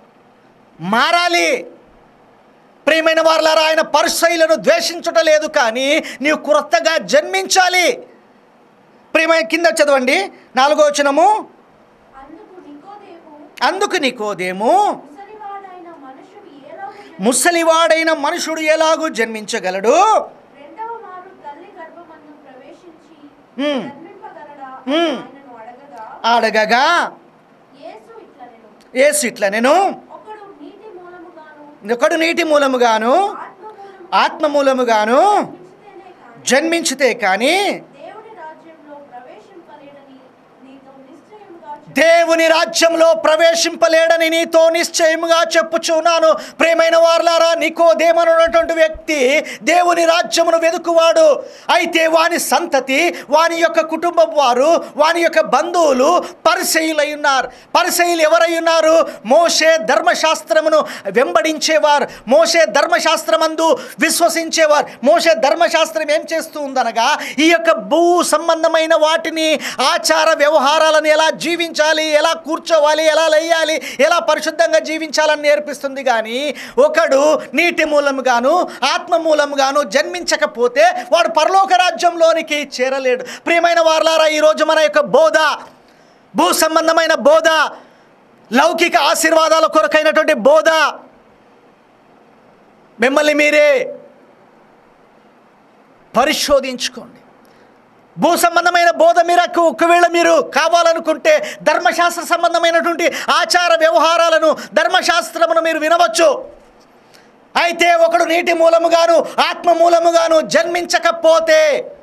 మారాలి ప్రియమైన వారులారా ఆయన పరిశైలను ద్వేషించుట లేదు కానీ నీవు క్రొత్తగా జన్మించాలి ప్రియమైన కింద చదవండి నాలుగో వచనము అందుకు నికోదేము అందుకు నీకోదేమో ముసలివాడైన మనుషుడు ఏలాగు ముసలివాడైన మనుషుడు ఎలాగూ జన్మించగలడు రెండవ మారు తల్లి గర్భమందు ప్రవేశించి హ్మ్. జన్మింపగలడా హ్మ్. ఆయనను అడగగా అడగగా యేసు ఇట్లనెను ఏసు ఇట్లా నేను ఒకడు నీటి మూలముగాను ఒకడు నీటి మూలముగాను ఆత్మ మూలము ఆత్మ మూలముగాను జన్మించితేనే కాని జన్మించితే కానీ దేవుని రాజ్యంలో ప్రవేశింపలేడని నీతో నిశ్చయముగా చెప్పు. దేవుని రాజ్యంలో ప్రవేశింపలేడని నీతో నిశ్చయముగా చెప్పుచున్నాను ప్రేమైన వార్లారా నికోదేమనున్నటువంటి వ్యక్తి దేవుని రాజ్యమును వెతుకువాడు అయితే వాని సంతతి వాని యొక్క కుటుంబం వారు వాని యొక్క బంధువులు పరిశైలై ఉన్నారు పరిశైలు ఎవరై ఉన్నారు మోషే ధర్మశాస్త్రమును వెంబడించేవారు మోషే ధర్మశాస్త్రమందు విశ్వసించేవారు మోషే ధర్మశాస్త్రం ఏం చేస్తూ ఉందనగా ఈ యొక్క భూ సంబంధమైన వాటిని ఆచార వ్యవహారాలను ఎలా జీవించాలి ఎలా కూర్చోవాలి ఎలా లేయాలి ఎలా పరిశుద్ధంగా జీవించాలని నేర్పిస్తుంది కానీ ఒకడు నీటి మూలముగాను ఆత్మ మూలముగాను జన్మించకపోతే వాడు పరలోక రాజ్యంలోనికి చేరలేడు ప్రియమైన వారలారా ఈరోజు మన యొక్క బోధ భూ సంబంధమైన బోధ లౌకిక ఆశీర్వాదాల కొరకైనటువంటి బోధ మిమ్మల్ని మీరే పరిశోధించుకోండి భూ సంబంధమైన బోధ మీరకు ఒకవేళ మీరు కావాలనుకుంటే ధర్మశాస్త్ర సంబంధమైనటువంటి ఆచార వ్యవహారాలను ధర్మశాస్త్రమును మీరు వినవచ్చు అయితే ఒకడు నీటి మూలముగాను ఆత్మ మూలముగాను జన్మించకపోతే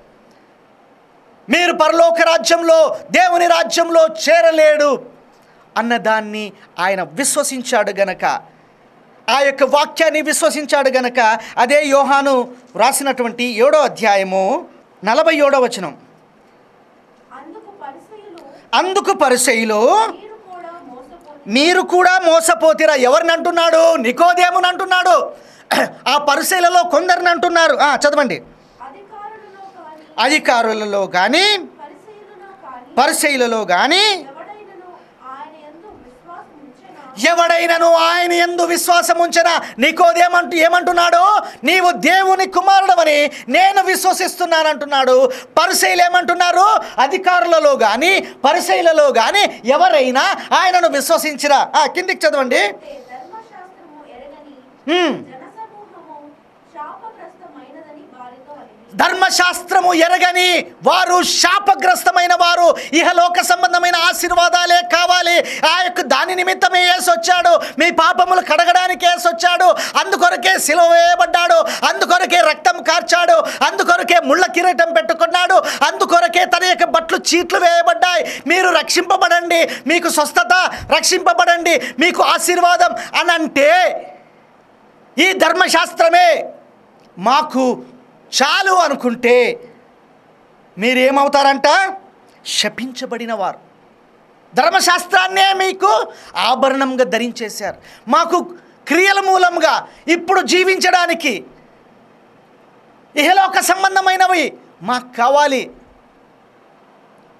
మీరు పరలోక రాజ్యంలో దేవుని రాజ్యంలో చేరలేడు అన్నదాన్ని ఆయన విశ్వసించాడు గనక ఆ యొక్క వాక్యాన్ని విశ్వసించాడు గనక అదే యోహాను వ్రాసినటువంటి ఏడో అధ్యాయము నలభై ఏడో వచనం అందుకు పరిసయులు అందుకు పరిసయులు మీరు కూడా మోసపోయి మీరు కూడా మోసపోతిరా ఎవరిని అంటున్నాడు నికోదేముని అంటున్నాడు ఆ పరిశీలలో కొందరిని అంటున్నారు ఆ, చదవండి అధికారులలో కానీ అధికారులలో కానీ పరిసయులలో కానీ పరిశైలలో కానీ ఎవడైనను ఆయన యందు విశ్వాసం ఉంచెనా ఎవడైనను ఆయన ఎందు విశ్వాసం ఉంచిన నీకోదేమంటూ ఏమంటున్నాడు నీవు దేవుని కుమారుడవని నేను విశ్వసిస్తున్నాను అంటున్నాడు పరిశైలు ఏమంటున్నారు అధికారులలో కానీ పరిశైలలో కానీ ఎవరైనా ఆయనను విశ్వసించిరా ఆ, కిందికి చదవండి అంటే ధర్మశాస్త్రము ఎరగని హ్మ్. జనసమూహము శాపగ్రస్తమైనదని వారితో అడిగి ధర్మశాస్త్రము ఎరగని వారు శాపగ్రస్తమైన వారు ఇహలోక సంబంధమైన ఆశీర్వాదాలే కావాలి ఆ యొక్క దాని నిమిత్తమే వేసొచ్చాడు మీ పాపములు కడగడానికి వేసొచ్చాడు అందుకొరకే సిలువ వేయబడ్డాడు అందుకొరకే రక్తం కార్చాడు అందుకొరకే ముళ్ళ కిరీటం పెట్టుకున్నాడు అందుకొరకే తన యొక్క బట్లు చీట్లు వేయబడ్డాయి మీరు రక్షింపబడండి మీకు స్వస్థత రక్షింపబడండి మీకు ఆశీర్వాదం అని అంటే ఈ ధర్మశాస్త్రమే మాకు చాలు అనుకుంటే మీరేమవుతారంట శపించబడిన వారు ధర్మశాస్త్రాన్నే మీకు ఆభరణంగా ధరించేశారు మాకు క్రియల మూలంగా ఇప్పుడు జీవించడానికి ఇహలోక సంబంధమైనవి మాకు కావాలి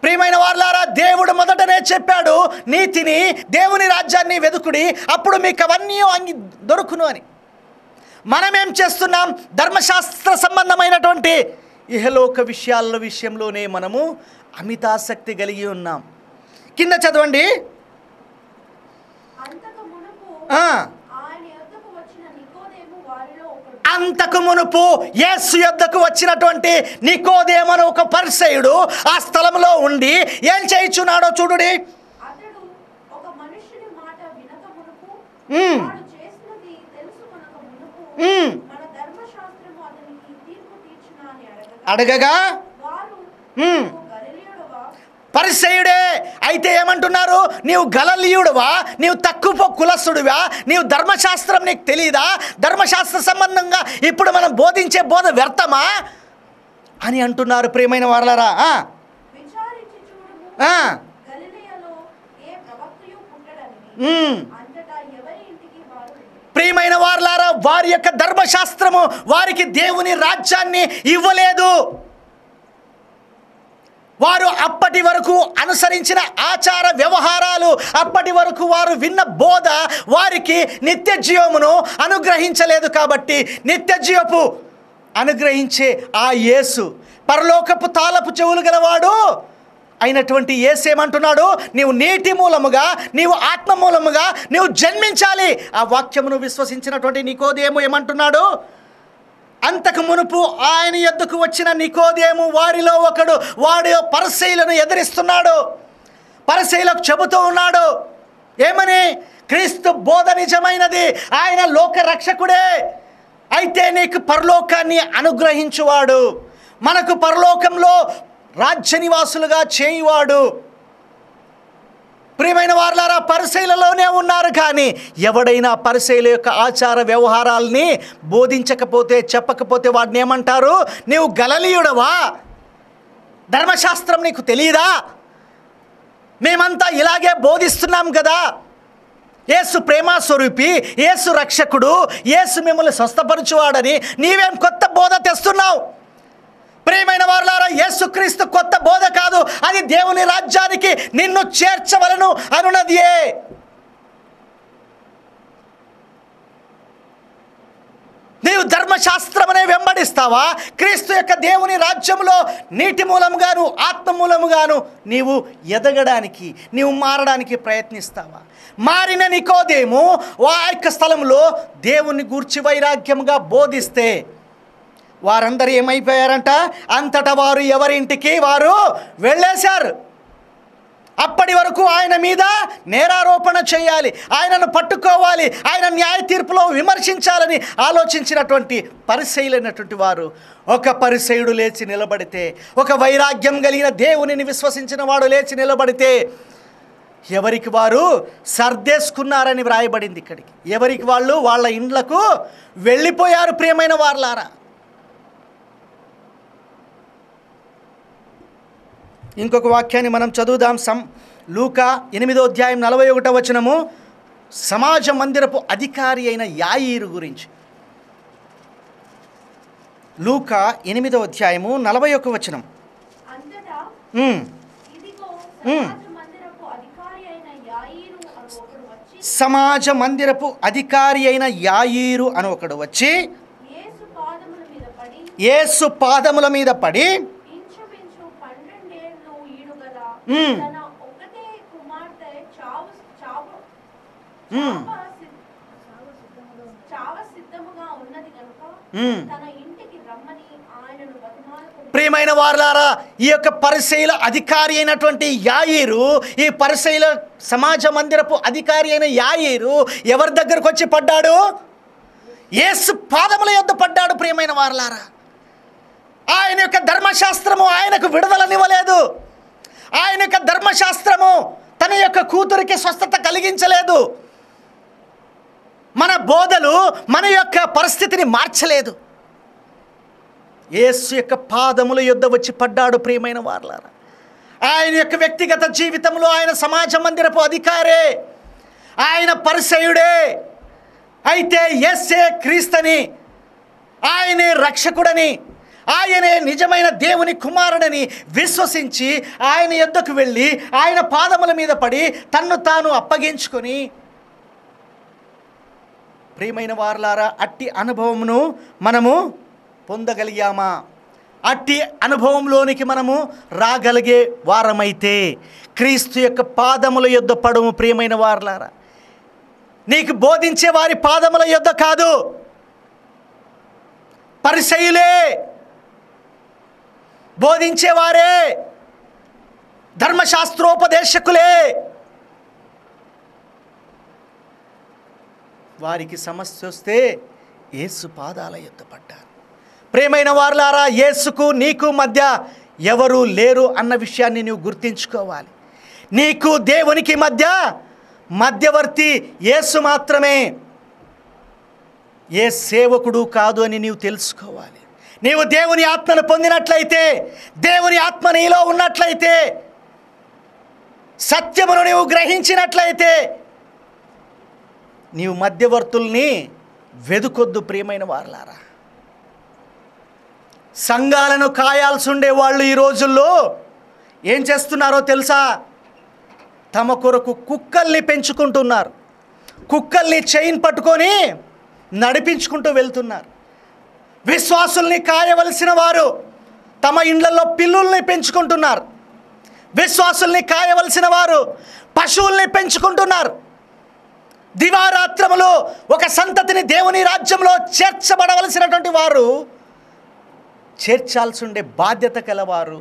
ప్రియమైన వాళ్ళారా దేవుడు మొదటనే చెప్పాడు నీతిని దేవుని రాజ్యాన్ని వెదుకుడి అప్పుడు మీకు అవన్నీ అంగి దొరుకును అని మనమేం చేస్తున్నాం ధర్మశాస్త్ర సంబంధమైనటువంటి ఇహలోక విషయాల విషయంలోనే మనము అమితాసక్తి కలిగి ఉన్నాం కింద చదవండి అంతకు మునుపు ఆ, ఆయన యొద్దకు వచ్చిన నికోదేము వారిలో ఒకడు అంతకు మునుపు యేసు యొద్దకు వచ్చినటువంటి నికోదేమను ఒక పరిసయుడు ఆ స్థలంలో ఉండి ఏం చేయించున్నాడో చూడుడి అతడు ఒక మనుష్యుని మాట వినక మునుపు మ్మ్. వాడు చేసినది తెలుసుకొనక మునుపు మ్మ్. మన ధర్మశాస్త్రము అతనికి తీర్పు తీర్చునా అని అడగగా అడగగా వారు మ్మ్. "నీవు గలిలయుడవా పరిసయుడే అయితే ఏమంటున్నారు నీవు గలలీయుడువా నీవు తక్కువ కులస్తుడివా నీవు ధర్మశాస్త్రం నీకు తెలియదా ధర్మశాస్త్ర సంబంధంగా ఇప్పుడు మనం బోధించే బోధ వ్యర్థమా అని అంటున్నారు ప్రియమైన వాళ్ళరా ఆ, విచారించి చూడుము ఆ, గలిలయలో ఏ ప్రవక్తయు పుట్టడని ఉమ్. అంతటా ఎవరి ఇంటికి వారు వెళ్ళిరి. ప్రియమైన వారులారా వారి యొక్క ధర్మశాస్త్రము వారికి దేవుని రాజ్యాన్ని ఇవ్వలేదు వారు అప్పటి వరకు అనుసరించిన ఆచార వ్యవహారాలు అప్పటి వరకు వారు విన్న బోధ వారికి నిత్య జీవమును అనుగ్రహించలేదు కాబట్టి నిత్య జీవపు అనుగ్రహించే ఆ యేసు పరలోకపు తాళపు చెవులు గలవాడు అయినటువంటి ఏసేమంటున్నాడు నీవు నీటి మూలముగా నీవు ఆత్మ మూలముగా నీవు జన్మించాలి ఆ వాక్యమును విశ్వసించినటువంటి నికోదేమో ఏమంటున్నాడు అంతకు మునుపు ఆయన యొద్దకు వచ్చిన నికోదేము వారిలో ఒకడు వాడు పరశైలను ఎదిరిస్తున్నాడు పరశైలకు చెబుతూ ఉన్నాడు ఏమని క్రీస్తు బోధ నిజమైనది ఆయన లోక రక్షకుడే అయితే నీకు పరలోకాన్ని అనుగ్రహించువాడు మనకు పరలోకంలో రాజ్య నివాసులుగా చేయువాడు ప్రియమైన వారులారా పరిశైలలోనే ఉన్నారు కానీ ఎవడైనా పరిశైల యొక్క ఆచార వ్యవహారాల్ని బోధించకపోతే చెప్పకపోతే వాడిని ఏమంటారు నీవు గలలీయుడవా ధర్మశాస్త్రం నీకు తెలియదా మేమంతా ఇలాగే బోధిస్తున్నాం కదా యేసు ప్రేమ స్వరూపి యేసు రక్షకుడు యేసు మిమ్మల్ని స్వస్థపరచువాడని నీవేం కొత్త బోధ తెస్తున్నావు ప్రియమైన వారులారా యేసుక్రీస్తు కొత్త బోధ కాదు అది దేవుని రాజ్యానికి నిన్ను చేర్చవలను అనున్నదియే నీవు ధర్మశాస్త్రమనే వెంబడిస్తావా క్రీస్తు యొక్క దేవుని రాజ్యంలో నీటి మూలముగాను ఆత్మ మూలముగాను నీవు ఎదగడానికి నీవు మారడానికి ప్రయత్నిస్తావా మారిన నికోదేము ఆ యొక్క స్థలంలో దేవుని గూర్చి వైరాగ్యముగా బోధిస్తే వారందరూ ఏమైపోయారంట అంతటా వారు ఎవరింటికి వారు వెళ్ళేశారు అప్పటి వరకు ఆయన మీద నేరారోపణ చేయాలి ఆయనను పట్టుకోవాలి ఆయన న్యాయ తీర్పులో విమర్శించాలని ఆలోచించినటువంటి పరిశైలైనటువంటి వారు ఒక పరిసయుడు లేచి నిలబడితే ఒక వైరాగ్యం కలిగిన దేవునిని విశ్వసించిన వాడు లేచి నిలబడితే ఎవరికి వారు సర్దేసుకున్నారని వ్రాయబడింది ఇక్కడికి ఎవరికి వాళ్ళు వాళ్ళ ఇండ్లకు వెళ్ళిపోయారు ప్రియమైన వార్లారా ఇంకొక వాక్యాన్ని మనం చదువుదాం సం లూకా ఎనిమిదో అధ్యాయం నలభై ఒకటో వచనము సమాజ మందిరపు అధికారి అయిన యాయీరు గురించి లూకా ఎనిమిదో అధ్యాయము నలభై ఒక వచనం అంతటా ఉమ్. ఇదిగో మ్మ్. సమాజ మందిరపు అధికారి అయిన యాయీరు అను ఒకడు వచ్చి సమాజ మందిరపు అధికారి అయిన యాయీరు అని ఒకడు వచ్చి యేసు పాదముల మీద పడి యేసు పాదముల మీద పడి ఇంచుమించు పన్నెండేళ్ళు ఈడుగల మ్మ్. తన ఒక్కటే కుమార్తె చావు చావు మ్మ్. చావ సిద్ధ- చావ సిద్ధముగా ఉన్నది కనుక మ్మ్. తన ఇంటికి రమ్మని ఆయనను బతిమాలుకొని ప్రియమైన వారులారా ఈ యొక్క పరిశైల అధికారి అయినటువంటి యాయీరు ఈ పరిశైల సమాజ మందిరపు అధికారి అయిన యాయీరు ఎవరి దగ్గరకు వచ్చి పడ్డాడు యేసు పాదముల యొద్ద పడ్డాడు ప్రియమైన వారులారా ఆయన యొక్క ధర్మశాస్త్రము ఆయనకు విడుదలనివ్వలేదు ఆయన యొక్క ధర్మశాస్త్రము తన యొక్క కూతురికి స్వస్థత కలిగించలేదు మన బోధలు మన యొక్క పరిస్థితిని మార్చలేదు యేసు యొక్క పాదముల యొద్ద వచ్చి పడ్డాడు ప్రియమైన వార్లారా ఆయన యొక్క వ్యక్తిగత జీవితంలో ఆయన సమాజ మందిరపు అధికారే ఆయన పరిసయుడే అయితే ఎస్ఏ క్రీస్తని ఆయనే రక్షకుడని ఆయనే నిజమైన దేవుని కుమారుడని విశ్వసించి ఆయన యొద్దకు వెళ్ళి ఆయన పాదముల మీద పడి తన్ను తాను అప్పగించుకొని ప్రియమైన వారలారా అట్టి అనుభవమును మనము పొందగలిగామా అట్టి అనుభవంలోనికి మనము రాగలిగే వారమైతే క్రీస్తు యొక్క పాదముల యొద్ద పడము ప్రియమైన వారలారా నీకు బోధించే వారి పాదముల యొద్ద కాదు పరిసయులే బోధించేవారే ధర్మశాస్త్రోపదేశకులే వారికి సమస్య వస్తే యేసు పాదాల యొద్ద పడ్డారు ప్రేమైన వారులారా యేసుకు నీకు మధ్య ఎవరు లేరు అన్న విషయాన్ని నువ్వు గుర్తించుకోవాలి నీకు దేవునికి మధ్య మధ్యవర్తి యేసు మాత్రమే ఏ సేవకుడు కాదు అని నీవు తెలుసుకోవాలి నీవు దేవుని ఆత్మను పొందినట్లయితే దేవుని ఆత్మ నీలో ఉన్నట్లయితే సత్యమును నీవు గ్రహించినట్లయితే నీవు మధ్యవర్తుల్ని వెదుకొద్దు ప్రియమైన వారలారా సంఘాలను కాయాల్సి ఉండే వాళ్ళు ఈ రోజుల్లో ఏం చేస్తున్నారో తెలుసా తమ కొరకు కుక్కల్ని పెంచుకుంటున్నారు కుక్కల్ని చైన్ పట్టుకొని నడిపించుకుంటూ వెళ్తున్నారు విశ్వాసుల్ని కాయవలసిన వారు తమ ఇండ్లలో పిల్లుల్ని పెంచుకుంటున్నారు విశ్వాసుల్ని కాయవలసిన వారు పశువుల్ని పెంచుకుంటున్నారు దివారాత్రములు ఒక సంతతిని దేవుని రాజ్యంలో చేర్చబడవలసినటువంటి వారు చేర్చాల్సి ఉండే బాధ్యత కలవారు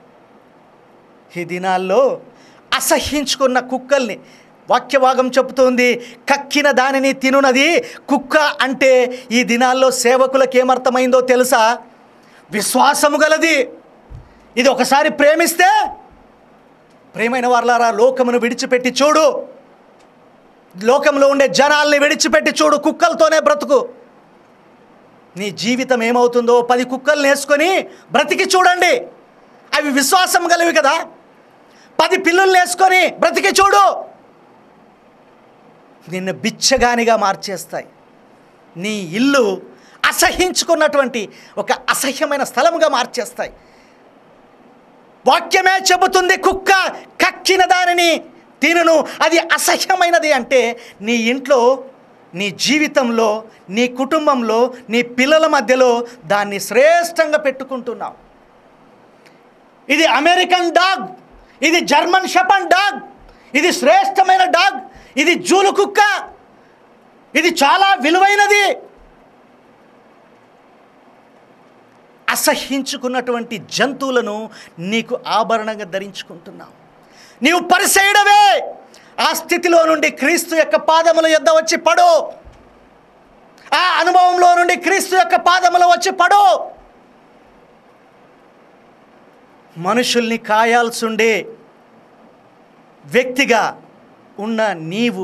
ఈ దినాల్లో అసహ్యించుకున్న కుక్కల్ని వాక్యభాగం చెబుతోంది కక్కిన దానిని తినునది కుక్క అంటే ఈ దినాల్లో సేవకులకు ఏమర్థమైందో తెలుసా విశ్వాసము గలది ఇది ఒకసారి ప్రేమిస్తే ప్రేమైన వారలారా లోకమును విడిచిపెట్టి చూడు లోకంలో ఉండే జనాల్ని విడిచిపెట్టి చూడు కుక్కలతోనే బ్రతుకు నీ జీవితం ఏమవుతుందో పది కుక్కల్ని వేసుకొని బ్రతికి చూడండి అవి విశ్వాసం గలవి కదా పది పిల్లుల్ని వేసుకొని బ్రతికి చూడు నిన్ను బిచ్చగానిగా మార్చేస్తాయి నీ ఇల్లు అసహించుకున్నటువంటి ఒక అసహ్యమైన స్థలముగా మార్చేస్తాయి వాక్యమే చెబుతుంది కుక్క కక్కిన దానిని తినును అది అసహ్యమైనది అంటే నీ ఇంట్లో నీ జీవితంలో నీ కుటుంబంలో నీ పిల్లల మధ్యలో దాన్ని శ్రేష్టంగా పెట్టుకుంటున్నావు ఇది అమెరికన్ డాగ్ ఇది జర్మన్ షపన్ డాగ్ ఇది శ్రేష్టమైన డాగ్ ఇది జూలు కుక్క ఇది చాలా విలువైనది అసహ్యించుకున్నటువంటి జంతువులను నీకు ఆభరణంగా ధరించుకుంటున్నావు నీవు పరిసేయడవే ఆ స్థితిలో నుండి క్రీస్తు యొక్క పాదముల యొద్ద వచ్చి పడు ఆ అనుభవంలో నుండి క్రీస్తు యొక్క పాదముల వచ్చి పడు మనుషుల్ని కాయాల్సుండే వ్యక్తిగా ఉన్న నీవు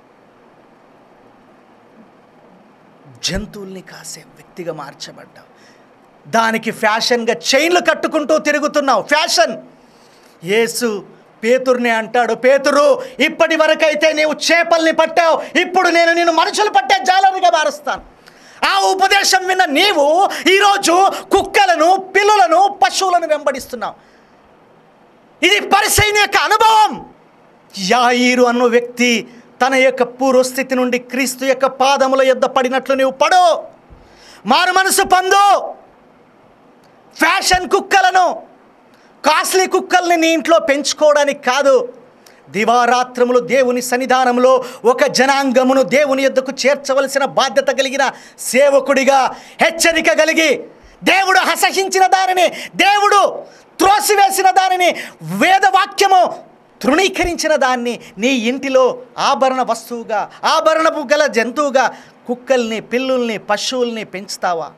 జంతువుల్ని కాసే వ్యక్తిగా మార్చబడ్డావు దానికి ఫ్యాషన్గా చైన్లు కట్టుకుంటూ తిరుగుతున్నావు ఫ్యాషన్ యేసు పేతుర్ని అంటాడు పేతురు ఇప్పటి వరకైతే నీవు చేపల్ని పట్టావు ఇప్పుడు నేను నేను మనుషులు పట్టే జాలరిగా మారుస్తాను ఆ ఉపదేశం విన్న నీవు ఈరోజు కుక్కలను పిల్లులను పశువులను వెంబడిస్తున్నావు ఇది పరిసైన యొక్క అనుభవం యాయిరు అన్న వ్యక్తి తన యొక్క పూర్వస్థితి నుండి క్రీస్తు యొక్క పాదముల యొద్ద పడినట్లు నీవు పడు మారు మనసు పొందు ఫ్యాషన్ కుక్కలను కాస్ట్లీ కుక్కల్ని నీ ఇంట్లో పెంచుకోవడానికి కాదు దివారాత్రములు దేవుని సన్నిధానంలో ఒక జనాంగమును దేవుని యొద్దకు చేర్చవలసిన బాధ్యత కలిగిన సేవకుడిగా హెచ్చరిక కలిగి దేవుడు హసహించిన దానిని దేవుడు త్రోసివేసిన దానిని వేదవాక్యము తృణీకరించిన దాన్ని నీ ఇంటిలో ఆభరణ వస్తువుగా ఆభరణపు గల జంతువుగా కుక్కల్ని పిల్లుల్ని పశువుల్ని పెంచుతావా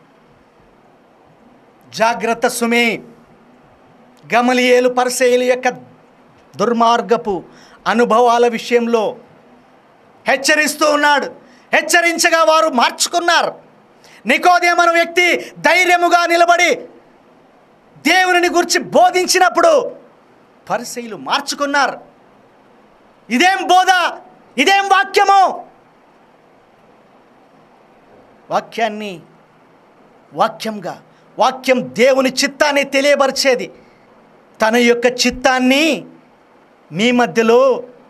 జాగ్రత్త సుమే గమలియేలు పరిసేయులు యొక్క దుర్మార్గపు అనుభవాల విషయంలో హెచ్చరిస్తూ ఉన్నాడు హెచ్చరించగా వారు మార్చుకున్నారు నికోదేమను వ్యక్తి ధైర్యముగా నిలబడి దేవుని గురించి బోధించినప్పుడు పరిశైలు మార్చుకున్నారు ఇదేం బోధ ఇదేం వాక్యము వాక్యాన్ని వాక్యంగా వాక్యం దేవుని చిత్తాన్ని తెలియపరిచేది తన యొక్క చిత్తాన్ని మీ మధ్యలో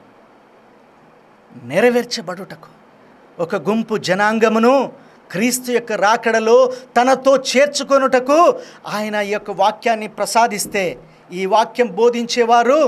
నెరవేర్చబడుటకు ఒక గుంపు జనాంగమును క్రీస్తు యొక్క రాకడలో తనతో చేర్చుకొనుటకు ఆయన ఈ యొక్క వాక్యాన్ని ప్రసాదిస్తే ఈ వాక్యం బోధించేవారు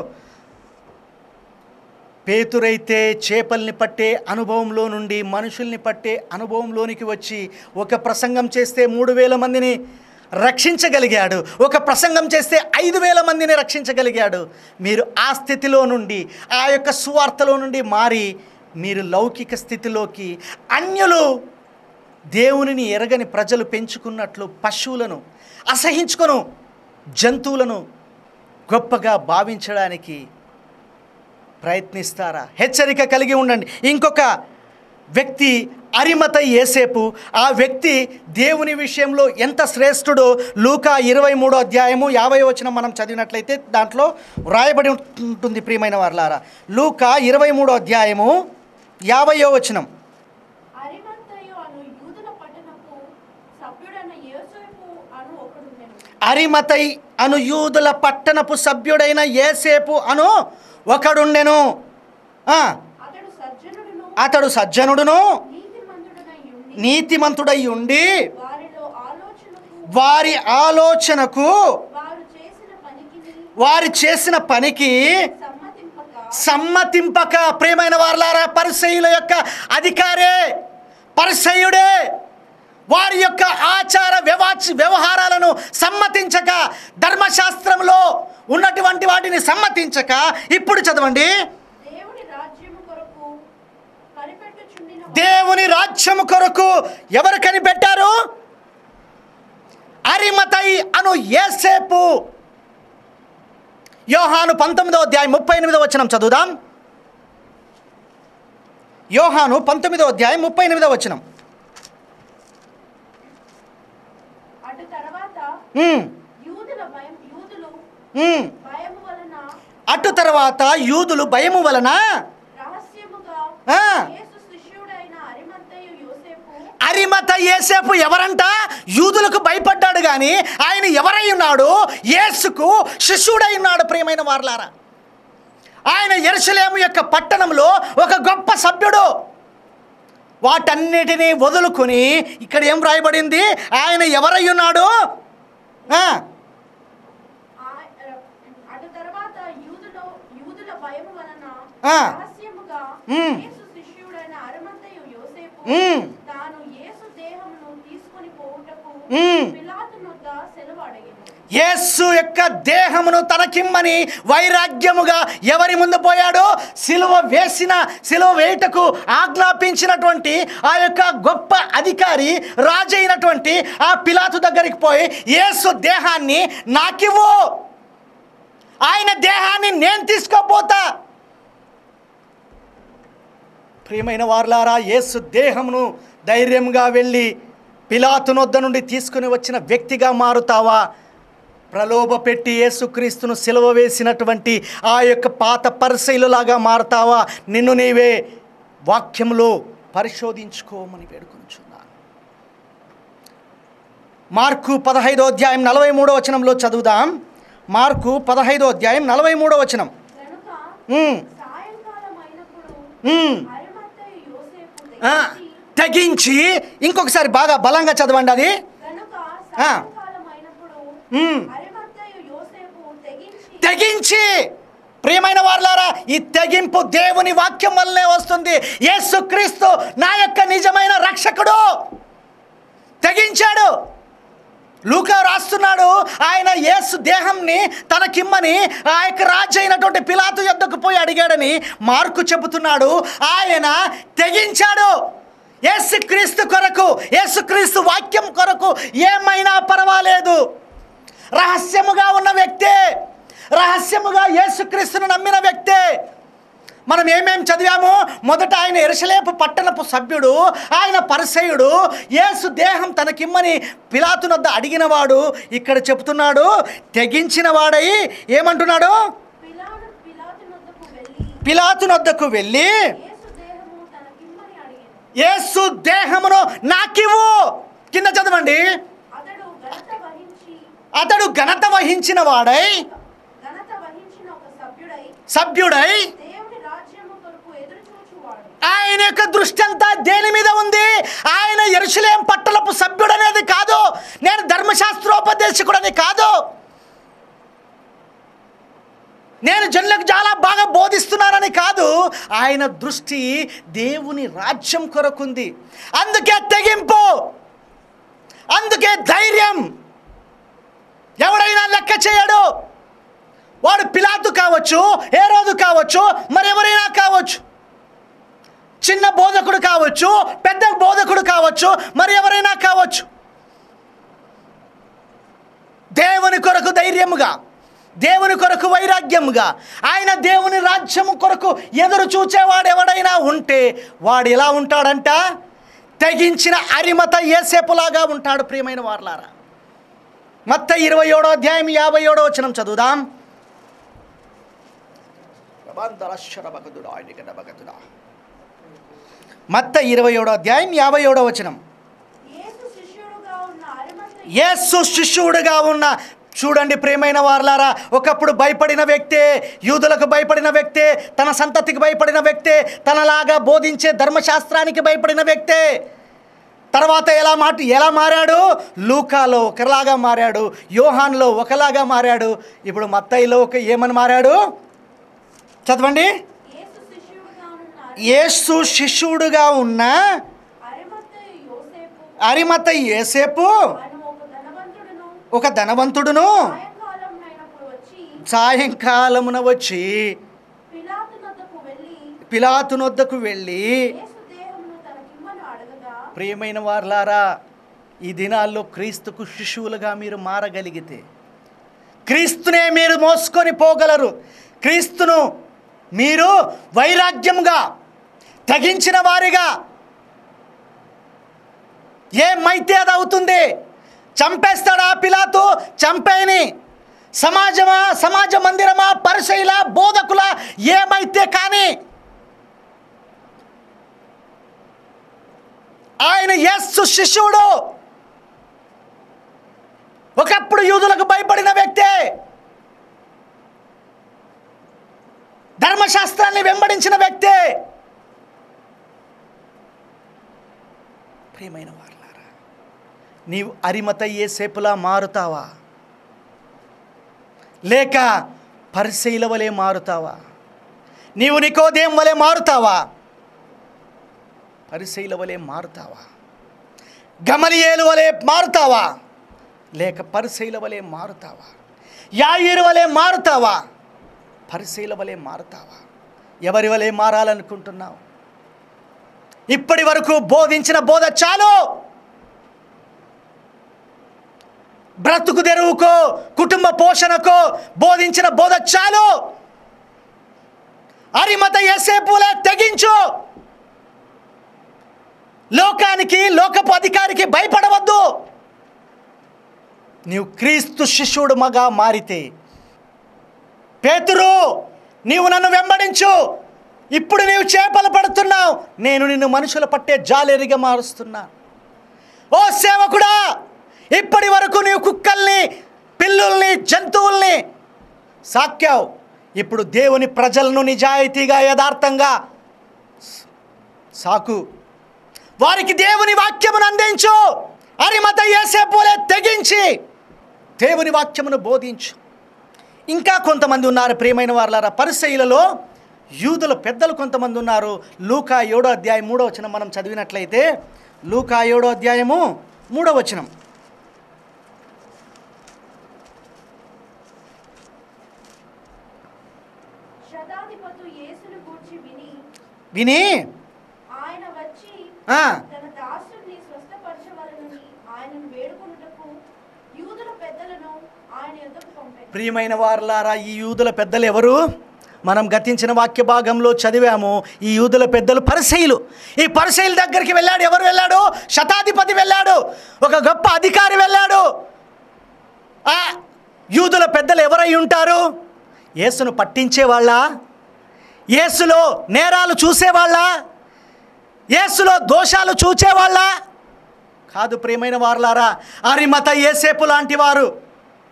పేతురైతే చేపల్ని పట్టే అనుభవంలో నుండి మనుషుల్ని పట్టే అనుభవంలోనికి వచ్చి ఒక ప్రసంగం చేస్తే మూడు వేల మందిని రక్షించగలిగాడు ఒక ప్రసంగం చేస్తే ఐదు వేల మందిని రక్షించగలిగాడు మీరు ఆ స్థితిలో నుండి ఆ యొక్క సువార్తలో నుండి మారి మీరు లౌకిక స్థితిలోకి అన్యులు దేవునిని ఎరగని ప్రజలు పెంచుకున్నట్లు పశువులను అసహించుకొను జంతువులను గొప్పగా భావించడానికి ప్రయత్నిస్తారా హెచ్చరిక కలిగి ఉండండి ఇంకొక వ్యక్తి అరిమత ఏసేపు ఆ వ్యక్తి దేవుని విషయంలో ఎంత శ్రేష్ఠుడో లూకా ఇరవై మూడో అధ్యాయము యాభై వచనం మనం చదివినట్లయితే దాంట్లో వ్రాయబడి ఉంటుంది ప్రియమైన వారలారా లూకా ఇరవై మూడో అధ్యాయము యాభయో వచనం అరిమత్తయు అను యూదుల పట్టణపు సభ్యుడైన యోసేపు అను ఒకడుండెను అరిమతై అను యూదుల పట్టణపు సభ్యుడైన ఏసేపు అను ఒకడుండెను ఆ, అతడు సజ్జనుడును అతడు సజ్జనుడును నీతిమంతుడనై ఉండి నీతిమంతుడై ఉండి వారిలో ఆలోచనకు వారి ఆలోచనకు వారు చేసిన పనికిని వారు చేసిన పనికి సమ్మతింపక సమ్మతింపక ప్రేమైన వారలారా పరిసయుల యొక్క అధికారే పరిసయుడే వారి యొక్క ఆచార వ్యవాచ వ్యవహారాలను సమ్మతించక ధర్మశాస్త్రంలో ఉన్నటువంటి వాటిని సమ్మతించక ఇప్పుడు చదవండి దేవుని రాజ్యము కొరకు కనిపెట్టుచుండిన దేవుని రాజ్యము కొరకు ఎవరు కనిపెట్టారు అరిమతై అను ఏసేపు యోహాను పంతొమ్మిదో అధ్యాయం ముప్పై ఎనిమిదో వచనం చదువుదాం యోహాను పంతొమ్మిదో అధ్యాయం ముప్పై ఎనిమిదో వచనం అటు తర్వాత ఉమ్, యూదుల భయం యూదులు ఉమ్. భయము వలన అటు తర్వాత యూదులు భయము వలన రహస్యముగా ఆ. యేసు శిష్యుడైన అరిమత్తయు యోసేపు అరిమత ఏసేపు ఎవరంట యూదులకు భయపడ్డాడు కానీ ఆయన ఎవరై ఉన్నాడు యేసుకు శిష్యుడై ఉన్నాడు ప్రియమైన వారలారా ఆయన ఎరుసలేము యొక్క పట్టణంలో ఒక గొప్ప సభ్యుడు వాటన్నిటినీ వదులుకొని ఇక్కడ ఏం రాయబడింది ఆయన ఎవరై ఉన్నాడు ఆ, ఆ- అటు తర్వాత యూదులో యూదుల భయము వలన ఆ. రహస్యముగా ఉమ్. యేసు శిష్యుడైన అరిమత్తయు యోసేపు ఉమ్. తాను యేసు దేహమును తీసుకొని పోవుటకు ఉమ్. పిలాతు నొద్ద సెలవు అడిగింది యేసు యొక్క దేహమును తనకిమ్మని వైరాగ్యముగా ఎవరి ముందు పోయాడో సిలువ వేసిన సిలువ వేయుటకు ఆజ్ఞాపించినటువంటి ఆ యొక్క గొప్ప అధికారి రాజైనటువంటి ఆ పిలాతు దగ్గరికి పోయి యేసు దేహాన్ని నాకివ్వు ఆయన దేహాన్ని నేను తీసుకోపోతా ప్రియమైన వార్లారా యేసు దేహమును ధైర్యంగా వెళ్ళి పిలాతు నొద్ద నుండి తీసుకుని వచ్చిన వ్యక్తిగా మారుతావా ప్రలోభ పెట్టి యేసుక్రీస్తును సిలువ వేసినటువంటి ఆ యొక్క పాత పరిశైలులాగా మారుతావా నిన్ను నీవే వాక్యంలో పరిశోధించుకోమని వేడుకొంచున్నాను మార్కు పదహైదో అధ్యాయం నలభై మూడో వచనంలో చదువుదాం మార్కు పదహైదో అధ్యాయం నలభై మూడో వచనం కనుక ఉమ్, సాయంకాలం అయినప్పుడు ఉమ్. అరిమత్తయు యోసేపు ఆ, తెగించి తెగించి ఇంకొకసారి బాగా బలంగా చదవండి అది కనుక ఆ. సాయంకాలం అయినప్పుడు ఉమ్. అరిమత్తయు యోసేపు తెగించి తెగించి ప్రియమైన వారులారా ఈ తెగింపు దేవుని వాక్యం వల్లనే వస్తుంది యేసుక్రీస్తు నా యొక్క నిజమైన రక్షకుడు తెగించాడు లూకా రాస్తున్నాడు ఆయన యేసు దేహంని తనకిమ్మని ఆ యొక్క రాజు అయినటువంటి పిలాతు యొద్దకు పోయి అడిగాడని మార్కు చెబుతున్నాడు ఆయన తెగించాడు యేసుక్రీస్తు కొరకు యేసుక్రీస్తు వాక్యం కొరకు ఏమైనా పర్వాలేదు రహస్యముగా ఉన్న వ్యక్తే రహస్యముగా యేసుక్రీస్తును నమ్మిన వ్యక్తే మనం ఏమేం చదివాము మొదట ఆయన ఎరుసలేపు పట్టణపు సభ్యుడు ఆయన పరిసయుడు యేసు దేహం తనకిమ్మని పిలాతునొద్ద అడిగినవాడు ఇక్కడ చెప్తున్నాడు తెగించిన వాడై ఏమంటున్నాడు పిలాను పిలాతు నొద్దకు వెళ్ళి పిలాతునొద్దకు వెళ్ళి యేసు దేహము తనకిమ్మని అడిగాను యేసు దేహమును నాకివ్వు కింద చదవండి అతడు ఘనత వహించి అతడు ఘనత వహించిన వాడై ఘనత వహించిన ఒక సభ్యుడై సభ్యుడై దేవుని రాజ్యము కొరకు ఎదురు చూచువాడు ఆయన యొక్క దృష్టి అంతా దేని మీద ఉంది ఆయన ఎరుసలేం పట్టణపు సభ్యుడు అనేది కాదు నేను ధర్మశాస్త్రోపదేశకుడని కాదు నేను జనులకు చాలా బాగా బోధిస్తున్నానని కాదు ఆయన దృష్టి దేవుని రాజ్యం కొరకుంది అందుకే తెగింపు అందుకే ధైర్యం ఎవడైనా లెక్క చేయడు వాడు పిలాతు కావచ్చు ఏ రోజు కావచ్చు మరెవరైనా కావచ్చు చిన్న బోధకుడు కావచ్చు పెద్ద బోధకుడు కావచ్చు మరి ఎవరైనా కావచ్చు దేవుని కొరకు ధైర్యముగా దేవుని కొరకు వైరాగ్యముగా ఆయన దేవుని రాజ్యము కొరకు ఎదురు చూచేవాడు ఎవడైనా ఉంటే వాడు ఎలా ఉంటాడంట తెగించిన అరిమత ఏసేపులాగా ఉంటాడు ప్రియమైన వార్లారా మత్త ఇరవై ఏడో అధ్యాయం యాభై ఏడో వచనం చదువుదాం మత్త ఇరవై ఏడో అధ్యాయం యాభై ఏడో వచనం యేసు శిష్యుడుగా ఉన్న అరిమత యేసు శిష్యుడుగా ఉన్న చూడండి ప్రేమైన వార్లారా ఒకప్పుడు భయపడిన వ్యక్తే యూదులకు భయపడిన వ్యక్తే తన సంతతికి భయపడిన వ్యక్తే తనలాగా బోధించే ధర్మశాస్త్రానికి భయపడిన వ్యక్తే తర్వాత ఎలా మాట ఎలా మారాడు లూకాలో ఒకలాగా మారాడు యోహాన్లో ఒకలాగా మారాడు ఇప్పుడు మత్తయిలో ఒక ఏమని మారాడు చదవండి యేసు శిష్యుడుగా ఉన్న యేసు శిష్యుడుగా ఉన్న అరిమత యోసేపు అరిమత ఏసేపు అను ఒక ధనవంతుడును ఒక ధనవంతుడును సాయంకాలం అయినప్పుడు వచ్చి సాయంకాలమున వచ్చి పిలాతు నద్దకు వెళ్ళి పిలాతునొద్దకు వెళ్ళి యేసు దేహమును తనకిమ్మను అడగగా ప్రియమైన వార్లారా ఈ దినాల్లో క్రీస్తుకు శిశువులుగా మీరు మారగలిగితే క్రీస్తునే మీరు మోసుకొని పోగలరు క్రీస్తును మీరు వైరాగ్యంగా తగించిన వారిగా ఏమైతే అది అవుతుంది చంపేస్తాడా పిలాతు చంపేని సమాజమా సమాజ మందిరమా పరిశైల బోధకుల ఏమైతే కానీ ఆయన యస్సు శిష్యుడు ఒకప్పుడు యూదులకు భయపడిన వ్యక్తే ధర్మశాస్త్రాన్ని వెంబడించిన వ్యక్తే ప్రియమైన వారులారా నీవు అరిమత ఏ సేపులా మారుతావా లేక పరిశైల వలె మారుతావా నీవు నికోదేం వలె మారుతావా పరిశైల వలె మారుతావా గమలియేలు వలె మారుతావా లేక పరిశైల వలె మారుతావా యాయిరు వలె మారుతావా పరిశీల వలె మారుతావా ఎవరి వలె మారాలనుకుంటున్నావు ఇప్పటి వరకు బోధించిన బోధ చాలు బ్రతుకు తెరువుకో కుటుంబ పోషణకో బోధించిన బోధ చాలు అరిమత ఎసేపులే తెగించు లోకానికి లోకపు అధికారికి భయపడవద్దు నీవు క్రీస్తు శిష్యుడు మగా మారితే పేతురు నీవు నన్ను వెంబడించు ఇప్పుడు నీవు చేపలు పడుతున్నావు నేను నిన్ను మనుషుల పట్టే జాలెరిగా మారుస్తున్నా ఓ సేవకుడా ఇప్పటి వరకు నీవు కుక్కల్ని పిల్లుల్ని జంతువుల్ని సాక్యావు ఇప్పుడు దేవుని ప్రజలను నిజాయితీగా యథార్థంగా సాకు వారికి దేవుని వాక్యమును అందించు అరిమత ఏసేపులే తెగించి దేవుని వాక్యమును బోధించు ఇంకా కొంతమంది ఉన్నారు ప్రియమైన వారులారా పరిశైలలో యూదుల పెద్దలు కొంతమంది ఉన్నారు లూకా ఏడో అధ్యాయం మూడో వచనం మనం చదివినట్లయితే లూకా ఏడో అధ్యాయము మూడో వచనం శతాధిపతు యేసును గూర్చి విని విని ఆయన వచ్చి ఆ, తన దాసుని స్వస్థపరచవలనని ఆయనను వేడుకొనుటకు యూదుల పెద్దలను ఆయన యొద్దకు పంపారు ప్రియమైన వారులారా ఈ యూదుల పెద్దలు ఎవరు మనం గతించిన వాక్య భాగంలో చదివాము ఈ యూదుల పెద్దలు పరిశైలు ఈ పరిశైలు దగ్గరికి వెళ్ళాడు ఎవరు వెళ్ళాడు శతాధిపతి వెళ్ళాడు ఒక గొప్ప అధికారి వెళ్ళాడు ఆ యూదుల పెద్దలు ఎవరై ఉంటారు యేసును పట్టించేవాళ్ళ యేసులో నేరాలు చూసేవాళ్ళ యేసులో దోషాలు చూచేవాళ్ళ కాదు ప్రియమైన వారులారా అరిమత ఏసేపు లాంటి వారు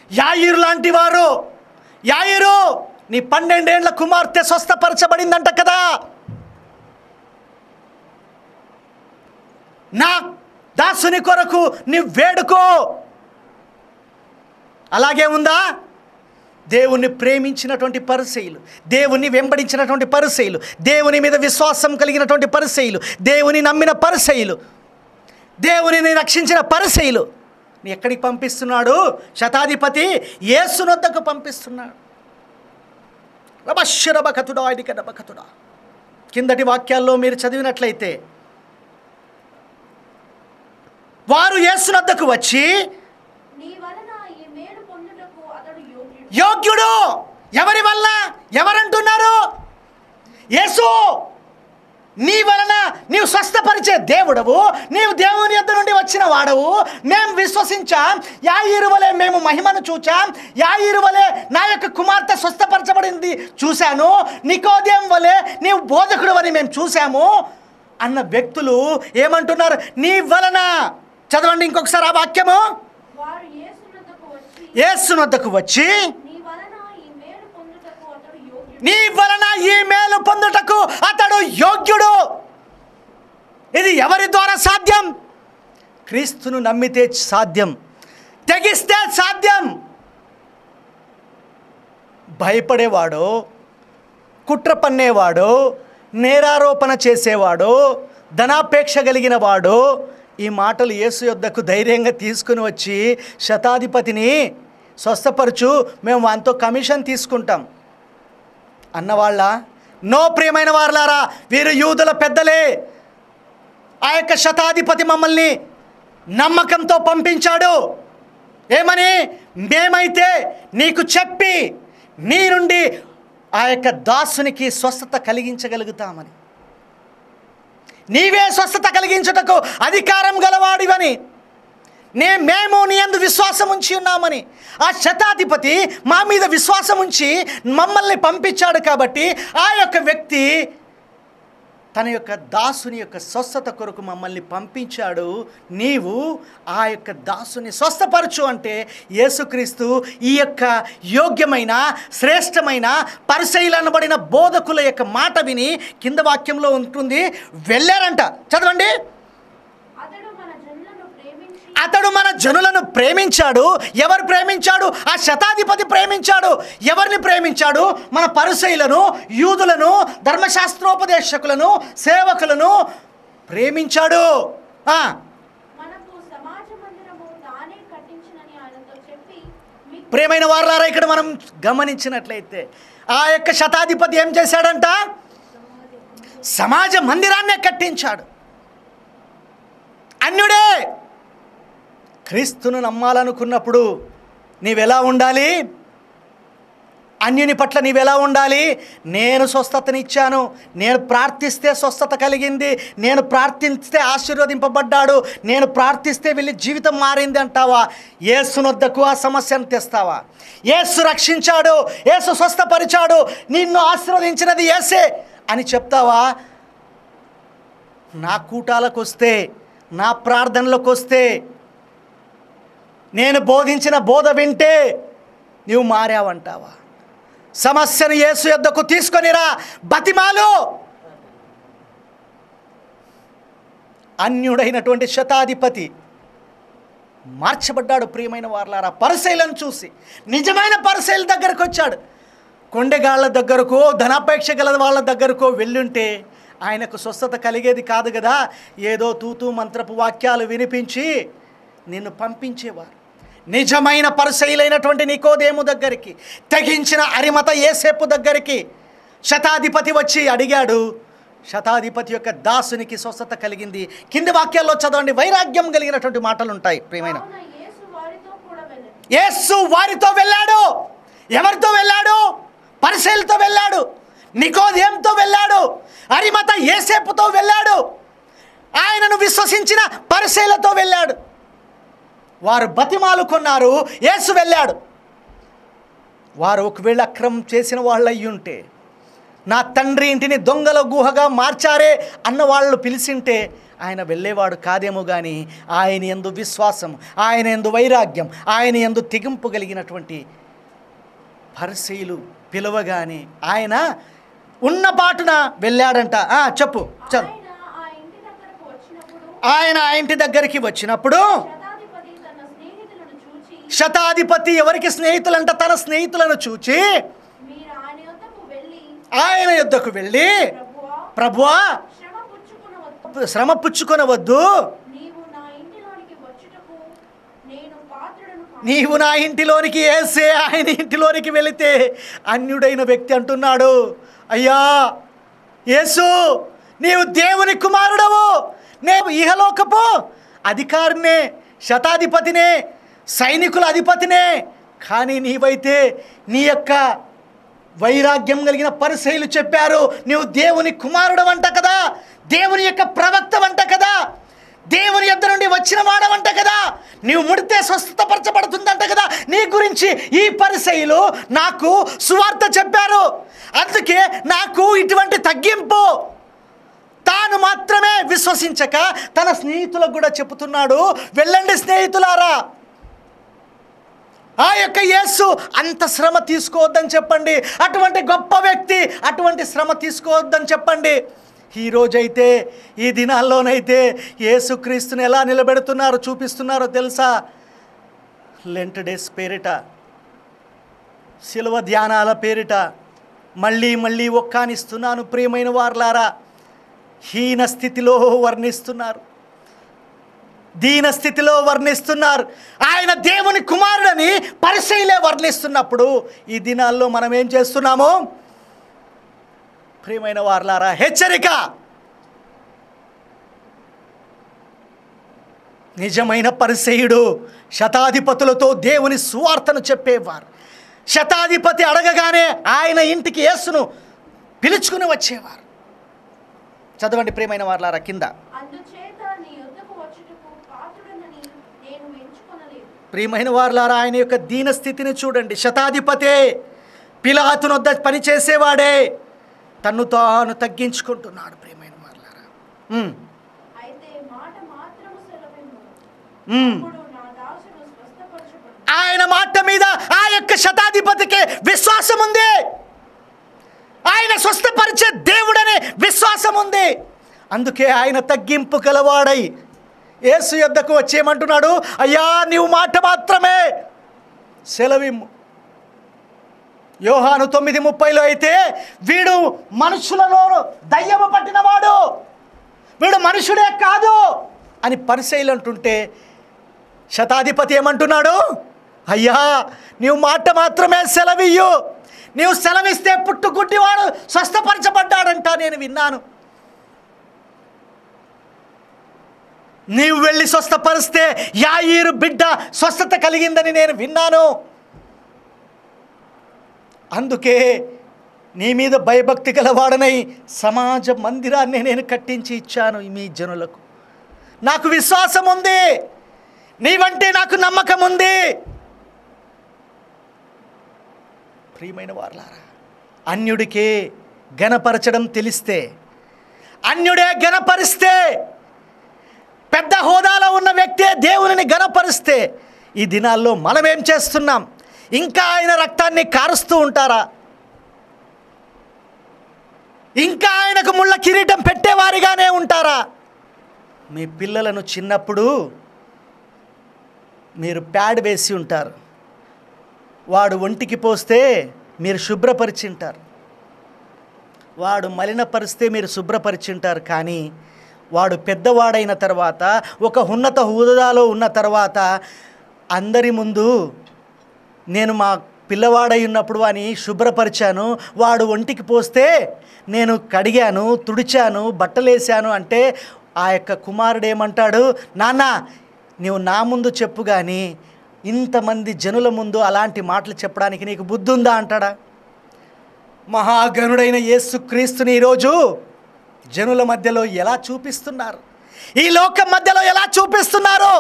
యాయిరు లాంటి వారు యాయిరు నీ పన్నెండేండ్ల కుమార్తె స్వస్థపరచబడిందంట కదా నా దాసుని కొరకు నీ వేడుకో అలాగే ఉందా దేవుణ్ణి ప్రేమించినటువంటి పరిశైలు దేవుని వెంబడించినటువంటి పరిశైలు దేవుని మీద విశ్వాసం కలిగినటువంటి పరిశైలు దేవుని నమ్మిన పరిశైలు దేవునిని రక్షించిన పరిశైలు నీ ఎక్కడికి పంపిస్తున్నాడు శతాధిపతి యేసునొద్దకు పంపిస్తున్నాడు రబశరబకతుడా ఇదిక రబకతుడా కిందటి వాక్యాల్లో మీరు చదివినట్లయితే వారు యేసునొద్దకు వచ్చి నీ వలన ఈ మేలు పొందుటకు అతడు యోగ్యుడు యోగ్యుడు ఎవరి వల్ల ఎవరంటున్నారు యేసు నీ వలన నీవు స్వస్థపరిచే దేవుడవు నీవు దేవుని యొద్ద నుండి వచ్చిన వాడవు మేము విశ్వసించాం యా ఇరువలే మేము మహిమను చూచాం యా ఇరువలే నా యొక్క కుమార్తె స్వస్థపరచబడింది చూశాను నికోదేం వలె నీవు బోధకుడు అని మేము చూశాము అన్న వ్యక్తులు ఏమంటున్నారు నీ వలన చదవండి ఇంకొకసారి ఆ వాక్యము వారు యేసునొద్దకు వచ్చి యేసునొద్దకు వచ్చి నీ వలన ఈ మేలు పొందుటకు అతడు యోగ్యుడు నీ వలన ఈ మేలు పొందుటకు అతడు యోగ్యుడు ఇది ఎవరి ద్వారా సాధ్యం క్రీస్తును నమ్మితే సాధ్యం తెగిస్తే సాధ్యం భయపడేవాడు కుట్ర పన్నేవాడు నేరారోపణ చేసేవాడు ధనాపేక్ష కలిగిన వాడు ఈ మాటలు యేసు యొద్దకు ధైర్యంగా తీసుకుని వచ్చి శతాధిపతిని స్వస్థపరచు మేము వానితో కమిషన్ తీసుకుంటాం అన్నవాళ్ళ నో ప్రియమైన వారలారా వీరు యూదుల పెద్దలే ఆ యొక్క శతాధిపతి మమ్మల్ని నమ్మకంతో పంపించాడు ఏమని మేమైతే నీకు చెప్పి నీ నుండి ఆ యొక్క దాసునికి స్వస్థత కలిగించగలుగుతామని నీవే స్వస్థత కలిగించుటకు అధికారం గలవాడివని నే మేము నీ అందు విశ్వాసం ఉంచి ఉన్నామని ఆ శతాధిపతి మా మీద విశ్వాసం ఉంచి మమ్మల్ని పంపించాడు కాబట్టి ఆ యొక్క వ్యక్తి తన యొక్క దాసుని యొక్క స్వస్థత కొరకు మమ్మల్ని పంపించాడు నీవు ఆ యొక్క దాసుని స్వస్థపరచు అంటే యేసుక్రీస్తు ఈ యొక్క యోగ్యమైన శ్రేష్టమైన పరిశైలనబడిన బోధకుల యొక్క మాట విని కింద వాక్యంలో ఉంటుంది వెళ్ళారంట చదవండి అతడు మన జనులను ప్రేమించి అతడు మన జనులను ప్రేమించాడు ఎవరు ప్రేమించాడు ఆ శతాధిపతి ప్రేమించాడు ఎవరిని ప్రేమించాడు మన పరిశైలను యూదులను ధర్మశాస్త్రోపదేశకులను సేవకులను ప్రేమించాడు ఆ, మనకు సమాజ మందిరము తానే కట్టించినని ఆయనతో చెప్పి మీకు ప్రేమైన వారులారా ఇక్కడ మనం గమనించినట్లయితే ఆ యొక్క శతాధిపతి ఏం చేశాడంట సమాజ మందిరాన్నే కట్టించాడు అన్యుడే క్రీస్తును నమ్మాలనుకున్నప్పుడు నీవెలా ఉండాలి అన్యుని పట్ల నీవెలా ఉండాలి నేను స్వస్థతనిచ్చాను నేను ప్రార్థిస్తే స్వస్థత కలిగింది నేను ప్రార్థిస్తే ఆశీర్వదింపబడ్డాడు నేను ప్రార్థిస్తే వెళ్ళి జీవితం మారింది అంటావా ఏసునొద్దకు ఆ సమస్యను తెస్తావా ఏసు రక్షించాడు ఏసు స్వస్థపరిచాడు నిన్ను ఆశీర్వదించినది ఏసే అని చెప్తావా నా కూటాలకు వస్తే నా ప్రార్థనలకు వస్తే నేను బోధించిన బోధ వింటే నీవు మారావంటావా సమస్యను యేసు యొద్దకు తీసుకొనిరా బతిమాలు అన్యుడైనటువంటి శతాధిపతి మార్చబడ్డాడు ప్రియమైన వార్లారా పరిశైలను చూసి నిజమైన పరిశైల దగ్గరకు వచ్చాడు కొండగాళ్ళ దగ్గరకు ధనాపేక్ష గల వాళ్ళ దగ్గరకు వెళ్ళుంటే ఆయనకు స్వస్థత కలిగేది కాదు కదా ఏదో తూతూ మంత్రపు వాక్యాలు వినిపించి నిన్ను పంపించేవారు నిజమైన పరిశైలైనటువంటి నికోదేము దగ్గరికి తెగించిన అరిమత ఏసేపు దగ్గరికి శతాధిపతి వచ్చి అడిగాడు శతాధిపతి యొక్క దాసునికి స్వస్థత కలిగింది కింది వాక్యాల్లో చదవండి వైరాగ్యం కలిగినటువంటి మాటలు ఉంటాయి ప్రియమైన కావున యేసు వారితో కూడా వెళ్ళాడు యేసు వారితో వెళ్ళాడు ఎవరితో వెళ్ళాడు పరిశీలతో వెళ్ళాడు నికోదేంతో వెళ్ళాడు అరిమత ఏసేపుతో వెళ్ళాడు ఆయనను విశ్వసించిన పరిశీలతో వెళ్ళాడు వారు బతిమాలు కొన్నారు యేసు వెళ్ళాడు వారు ఒకవేళ అక్రమం చేసిన వాళ్ళు అయ్యి ఉంటే నా తండ్రి ఇంటిని దొంగల గుహగా మార్చారే అన్న వాళ్ళు పిలిచింటే ఆయన వెళ్ళేవాడు కాదేమో కానీ ఆయన ఎందు విశ్వాసం ఆయన ఎందు వైరాగ్యం ఆయన ఎందు తెగింపు కలిగినటువంటి పరిశీలు పిలవగానే ఆయన ఉన్న బాటున వెళ్ళాడంట ఆ, చెప్పు చదువు ఆయన ఆ ఇంటి దగ్గరకు వచ్చినప్పుడు ఆయన ఆ ఇంటి దగ్గరికి వచ్చినప్పుడు శతాధిపతి తన స్నేహితులను చూచి శతాధిపతి ఎవరికి స్నేహితులంట తన స్నేహితులను చూచి మీరు ఆయన యొద్దకు వెళ్ళి ఆయన యుద్ధకు వెళ్ళి ప్రభువా ప్రభువా శ్రమ పుచ్చుకునవద్దు శ్రమ పుచ్చుకొనవద్దు నీవు నా ఇంటిలోనికి వచ్చుటకు నేను పాత్రుడను కాను. నీవు నా ఇంటిలోనికి వేసే ఆయన ఇంటిలోనికి వెళితే అన్యుడైన వ్యక్తి అంటున్నాడు అయ్యా యేసు నీవు దేవుని కుమారుడవు నేను ఇహలోకపు అధికారినే శతాధిపతినే సైనికుల అధిపతినే కానీ నీవైతే నీ యొక్క వైరాగ్యం కలిగిన పరిశైలు చెప్పారు నీవు దేవుని కుమారుడు అంట కదా దేవుని యొక్క ప్రవక్త వంట కదా దేవుని యొద్ద నుండి వచ్చిన వాడవంట కదా నీవు ముడితే స్వస్థతపరచబడుతుందంట కదా నీ గురించి ఈ పరిశైలు నాకు సువార్త చెప్పారు అందుకే నాకు ఇటువంటి తగ్గింపు తాను మాత్రమే విశ్వసించక తన స్నేహితులకు కూడా చెబుతున్నాడు వెళ్ళండి స్నేహితులారా ఆ యొక్క యేసు అంత శ్రమ తీసుకోవద్దని చెప్పండి అటువంటి గొప్ప వ్యక్తి అటువంటి శ్రమ తీసుకోవద్దని చెప్పండి ఈ రోజైతే ఈ దినాల్లోనైతే యేసుక్రీస్తుని ఎలా నిలబెడుతున్నారో చూపిస్తున్నారో తెలుసా లెంట్ డేస్ పేరిట శిలువ ధ్యానాల పేరిట మళ్ళీ మళ్ళీ ఒక్కానిస్తున్నాను ప్రియమైన వార్లారా హీన స్థితిలో వర్ణిస్తున్నారు దీన స్థితిలో వర్ణిస్తున్నారు ఆయన దేవుని కుమారుడని పరిశైలే వర్ణిస్తున్నప్పుడు ఈ దినాల్లో మనం ఏం చేస్తున్నాము ప్రియమైన వార్లారా హెచ్చరిక నిజమైన పరిసయుడు శతాధిపతులతో దేవుని సువార్తను చెప్పేవారు శతాధిపతి అడగగానే ఆయన ఇంటికి యేసును పిలుచుకుని వచ్చేవారు చదవండి ప్రియమైన వార్లారా కింద అందుచేత నీ యొద్దకు వచ్చుటకు పాత్రుడనని నేను ఎంచుకొనలేదు ప్రియమైన వారులారా ఆయన యొక్క దీన స్థితిని చూడండి శతాధిపతే పిలాతునొద్ద పనిచేసేవాడే తన్ను తాను తగ్గించుకుంటున్నాడు ప్రియమైన వారులారా ఉమ్, అయితే మాట మాత్రము సెలవిమ్ము ఉమ్. అప్పుడు నా దాసుడు స్వస్థపరచబడు ఆయన మాట మీద ఆ యొక్క శతాధిపతికి విశ్వాసం ఉంది ఆయన స్వస్థపరిచే దేవుడనే విశ్వాసం ఉంది అందుకే ఆయన తగ్గింపు గలవాడై యేసు యొద్దకు వచ్చేయమంటున్నాడు అయ్యా నీవు మాట మాత్రమే సెలవిమ్ము యోహాను తొమ్మిది ముప్పైలో అయితే వీడు మనుషులలో దయ్యము పట్టినవాడు వీడు మనుషుడే కాదు అని పరిశైలు అంటుంటే శతాధిపతి ఏమంటున్నాడు అయ్యా నీవు మాట మాత్రమే సెలవియ్యు నీవు సెలవిస్తే పుట్టుకుట్టివాడు స్వస్థపరచబడ్డాడంట నేను విన్నాను నీవు వెళ్ళి స్వస్థపరిస్తే యాయిరు బిడ్డ స్వస్థత కలిగిందని నేను విన్నాను అందుకే నీ మీద భయభక్తి గలవాడనై సమాజ మందిరాన్ని నేను కట్టించి ఇచ్చాను మీ జనులకు నాకు విశ్వాసం ఉంది నీవంటే నాకు నమ్మకం ఉంది ప్రియమైన వార్లారా అన్యుడికే గణపరచడం తెలిస్తే అన్యుడే గణపరిస్తే పెద్ద హోదాలో ఉన్న వ్యక్తే దేవునిని గణపరిస్తే ఈ దినాల్లో మనం ఏం చేస్తున్నాం ఇంకా ఆయన రక్తాన్ని కారుస్తూ ఉంటారా ఇంకా ఆయనకు ముళ్ళ కిరీటం పెట్టేవారిగానే ఉంటారా మీ పిల్లలను చిన్నప్పుడు మీరు ప్యాడ్ వేసి ఉంటారు వాడు ఒంటికి పోస్తే మీరు శుభ్రపరిచి ఉంటారు వాడు మలినపరిస్తే మీరు శుభ్రపరిచి ఉంటారు కానీ వాడు పెద్దవాడైన తర్వాత ఒక ఉన్నత హోదాలో ఉన్న తర్వాత అందరి ముందు నేను మా పిల్లవాడై ఉన్నప్పుడు అని శుభ్రపరిచాను వాడు ఒంటికి పోస్తే నేను కడిగాను తుడిచాను బట్టలేసాను అంటే ఆ యొక్క కుమారుడు ఏమంటాడు నాన్న నీవు నా ముందు చెప్పు కానీ ఇంతమంది జనుల ముందు అలాంటి మాటలు చెప్పడానికి నీకు బుద్ధి ఉందా అంటాడా మహాగణుడైన యేసుక్రీస్తుని ఈరోజు జనుల మధ్యలో ఎలా చూపిస్తున్నారు ఈ లోకం మధ్యలో ఎలా చూపిస్తున్నారు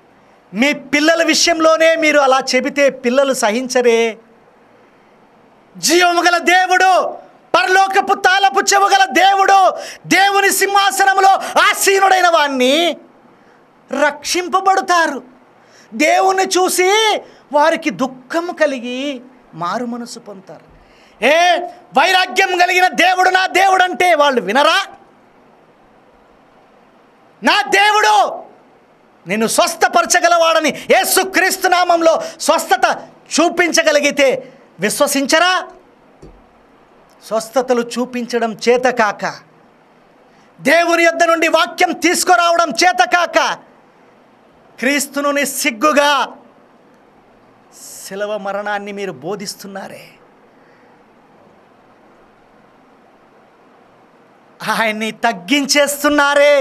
మీ పిల్లల విషయంలోనే మీరు అలా చెబితే పిల్లలు సహించరే జీవము గల దేవుడు పరలోకపు తాళపు చెవు గల దేవుడు దేవుని సింహాసనములో ఆసీనుడైన వాణ్ణి రక్షింపబడతారు దేవుణ్ణి చూసి వారికి దుఃఖము కలిగి మారు మనసు పొందుతారు ఏ వైరాగ్యం కలిగిన దేవుడు నా దేవుడు అంటే వాళ్ళు వినరా నా దేవుడు నిన్ను స్వస్థపరచగలవాడని యేసుక్రీస్తు నామంలో స్వస్థత చూపించగలిగితే విశ్వసించరా స్వస్థతలు చూపించడం చేతకాక దేవుని యొద్ద నుండి వాక్యం తీసుకురావడం చేతకాక క్రీస్తును నిస్సిగ్గుగా శిలవ మరణాన్ని మీరు బోధిస్తున్నారే ఆయన్ని తగ్గించేస్తున్నారే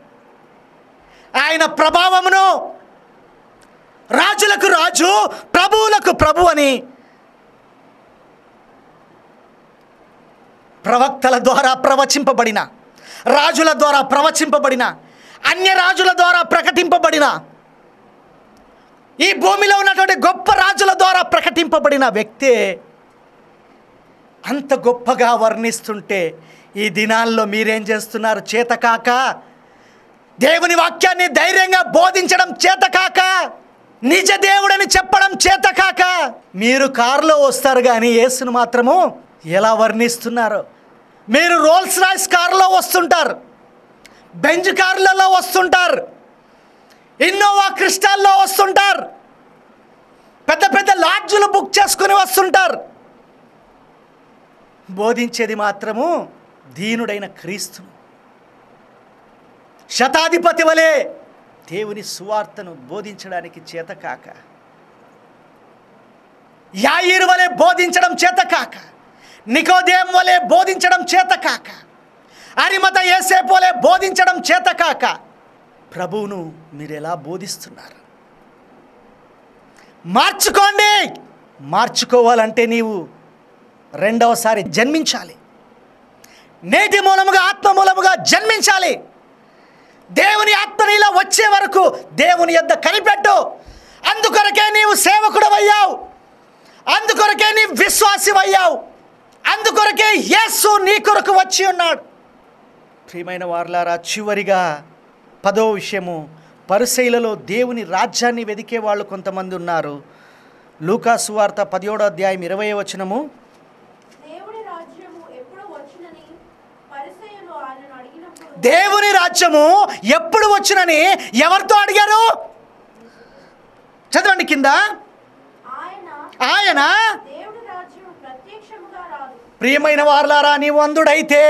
ఆయన ప్రభావమును రాజులకు రాజు ప్రభువులకు ప్రభు అని ప్రవక్తల ద్వారా ప్రవచింపబడిన రాజుల ద్వారా ప్రవచింపబడిన అన్య రాజుల ద్వారా ప్రకటింపబడిన ఈ భూమిలో ఉన్నటువంటి గొప్ప రాజుల ద్వారా ప్రకటింపబడిన వ్యక్తే అంత గొప్పగా వర్ణిస్తుంటే ఈ దినాల్లో మీరేం చేస్తున్నారు చేతకాక దేవుని వాక్యాన్ని ధైర్యంగా బోధించడం చేతకాక నిజ దేవుడని చెప్పడం చేతకాక మీరు కారులో వస్తారు కానీ యేసును మాత్రము ఎలా వర్ణిస్తున్నారు మీరు రోల్స్ రాయిస్ కారులో వస్తుంటారు బెంజ్ కార్లలో వస్తుంటారు ఇన్నోవా క్రిస్టాల్లో వస్తుంటారు పెద్ద పెద్ద లాడ్జులు బుక్ చేసుకుని వస్తుంటారు బోధించేది మాత్రము దీనుడైన క్రీస్తును శతాధిపతి వలె దేవుని సువార్తను బోధించడానికి చేతకాక యాయిరు వలె బోధించడం చేతకాక నికోదేం వలె బోధించడం చేతకాక అరిమత ఏసేపు వలె బోధించడం చేతకాక ప్రభువును మీరు ఎలా బోధిస్తున్నారు మార్చుకోండి మార్చుకోవాలంటే నీవు రెండవసారి జన్మించాలి నేటి మూలముగా ఆత్మ మూలముగా జన్మించాలి దేవుని ఆత్మ నీలో వచ్చే వరకు దేవుని యొద్ద కనిపెట్టు అందుకొరకే నీవు సేవకుడవయ్యావు అందుకొరకే నీ విశ్వాసివయ్యావు అందుకొరకే యేసు నీ కొరకు వచ్చి ఉన్నాడు ప్రియమైన వార్లారా చివరిగా పదో విషయము పరిశైలలో దేవుని రాజ్యాన్ని వెదికే వాళ్ళు కొంతమంది ఉన్నారు లూకా సువార్త పదిహేడో అధ్యాయం ఇరవై వచనము దేవుడి రాజ్యము ఎప్పుడు వచ్చునని పరిసయ్యులు ఆయనను అడిగినప్పుడు దేవుని రాజ్యము ఎప్పుడు వచ్చునని ఎవరితో అడిగారు చదవండి కింద ఆయన ఆయన దేవుడి రాజ్యం ప్రత్యక్షముగా రాదు ప్రియమైన వార్లారా నీవు అందుడైతే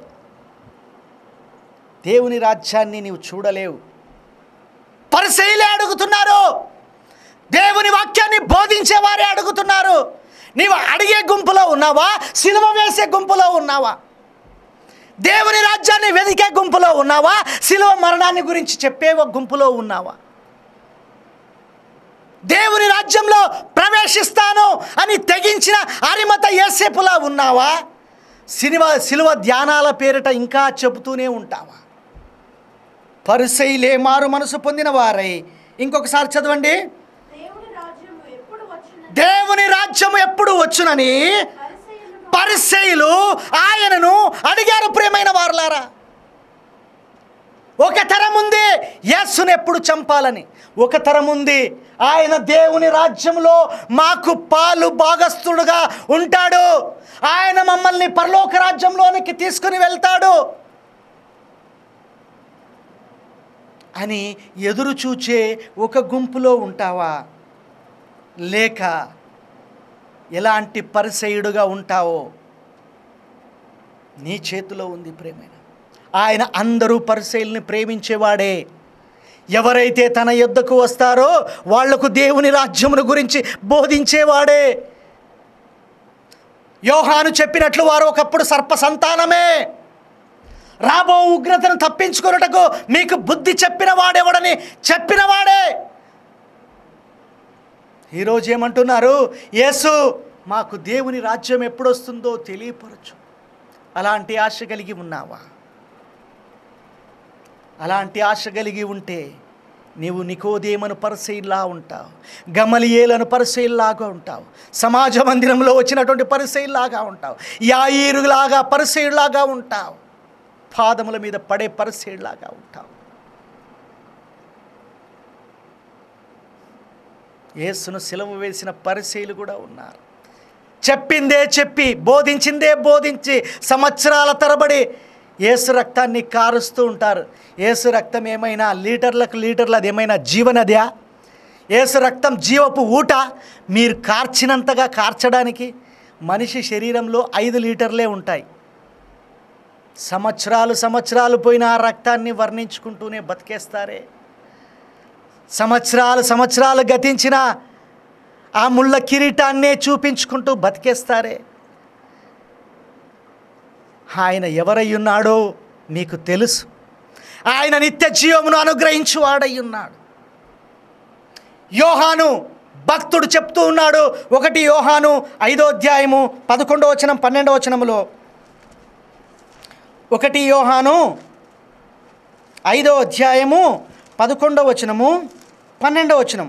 దేవుని రాజ్యాన్ని నీవు చూడలేవు పరిశైలే అడుగుతున్నారు దేవుని వాక్యాన్ని బోధించే వారే అడుగుతున్నారు నీవు అడిగే గుంపులో ఉన్నావా సిలువ వేసే గుంపులో ఉన్నావా దేవుని రాజ్యాన్ని వెదికే గుంపులో ఉన్నావా సిలువ మరణాన్ని గురించి చెప్పే ఒక గుంపులో ఉన్నావా దేవుని రాజ్యంలో ప్రవేశిస్తాను అని తెగించిన అరిమత ఏసేపులా ఉన్నావా సినిమా సిలువ ధ్యానాల పేరిట ఇంకా చెబుతూనే ఉంటావా పరిసైలే మారు మనసు పొందిన వారై ఇంకొకసారి చదవండి దేవుడి రాజ్యము ఎప్పుడు వచ్చునని దేవుని రాజ్యం ఎప్పుడు వచ్చునని పరిసయ్యులను పరిసయులు ఆయనను అడిగారు ప్రియమైన వారులారా ఒక తరం ఉంది యేసుని ఎప్పుడు చంపాలని ఒక తరం ఉంది ఆయన దేవుని రాజ్యంలో మాకు పాలు భాగస్థుడుగా ఉంటాడు ఆయన మమ్మల్ని పరలోక రాజ్యంలోనికి తీసుకుని వెళ్తాడు అని ఎదురు చూచే ఒక గుంపులో ఉంటావా లేక ఎలాంటి పరిసయుడుగా ఉంటావో నీ చేతిలో ఉంది ప్రేమైన ఆయన అందరూ పరిశైలిని ప్రేమించేవాడే ఎవరైతే తన యొద్దకు వస్తారో వాళ్లకు దేవుని రాజ్యమును గురించి బోధించేవాడే యోహాను చెప్పినట్లు వారు ఒకప్పుడు సర్ప సంతానమే రాబో ఉగ్రతను తప్పించుకొనుటకు మీకు బుద్ధి చెప్పిన వాడెవడని చెప్పిన వాడే ఈరోజు ఏమంటున్నారు యేసు మాకు దేవుని రాజ్యం ఎప్పుడొస్తుందో తెలియపరచు అలాంటి ఆశ కలిగి ఉన్నావా అలాంటి ఆశ కలిగి ఉంటే నీవు నికోదేమను పరిశీలిలా ఉంటావు గమలియేలను పరిశీలిలాగా ఉంటావు సమాజ మందిరంలో వచ్చినటువంటి పరిశీలిలాగా ఉంటావు యాయిరులాగా పరిశీలిలాగా ఉంటావు పాదముల మీద పడే పరిశీలిలాగా ఉంటావు యేసును సిలువ వేసిన పరిశీలు కూడా ఉన్నారు చెప్పిందే చెప్పి బోధించిందే బోధించి సంవత్సరాల తరబడి ఏసు రక్తాన్ని కారుస్తూ ఉంటారు ఏసు రక్తం ఏమైనా లీటర్లకు లీటర్లు అది ఏమైనా జీవనదా ఏసు రక్తం జీవపు ఊట మీరు కార్చినంతగా కార్చడానికి మనిషి శరీరంలో ఐదు లీటర్లే ఉంటాయి సంవత్సరాలు సంవత్సరాలు పోయిన ఆ రక్తాన్ని వర్ణించుకుంటూనే బతికేస్తారే సంవత్సరాలు సంవత్సరాలు గతించిన ఆ ముళ్ళ కిరీటాన్నే చూపించుకుంటూ బతికేస్తారే ఆయన ఎవరై ఉన్నాడో మీకు తెలుసు ఆయన నిత్య జీవమును అనుగ్రహించు వాడై ఉన్నాడు యోహాను భక్తుడు చెప్తూ ఉన్నాడు ఒకటి యోహాను ఐదో అధ్యాయము పదకొండో వచనం పన్నెండో వచనములో ఒకటి యోహాను ఐదో అధ్యాయము పదకొండో వచనము పన్నెండో వచనం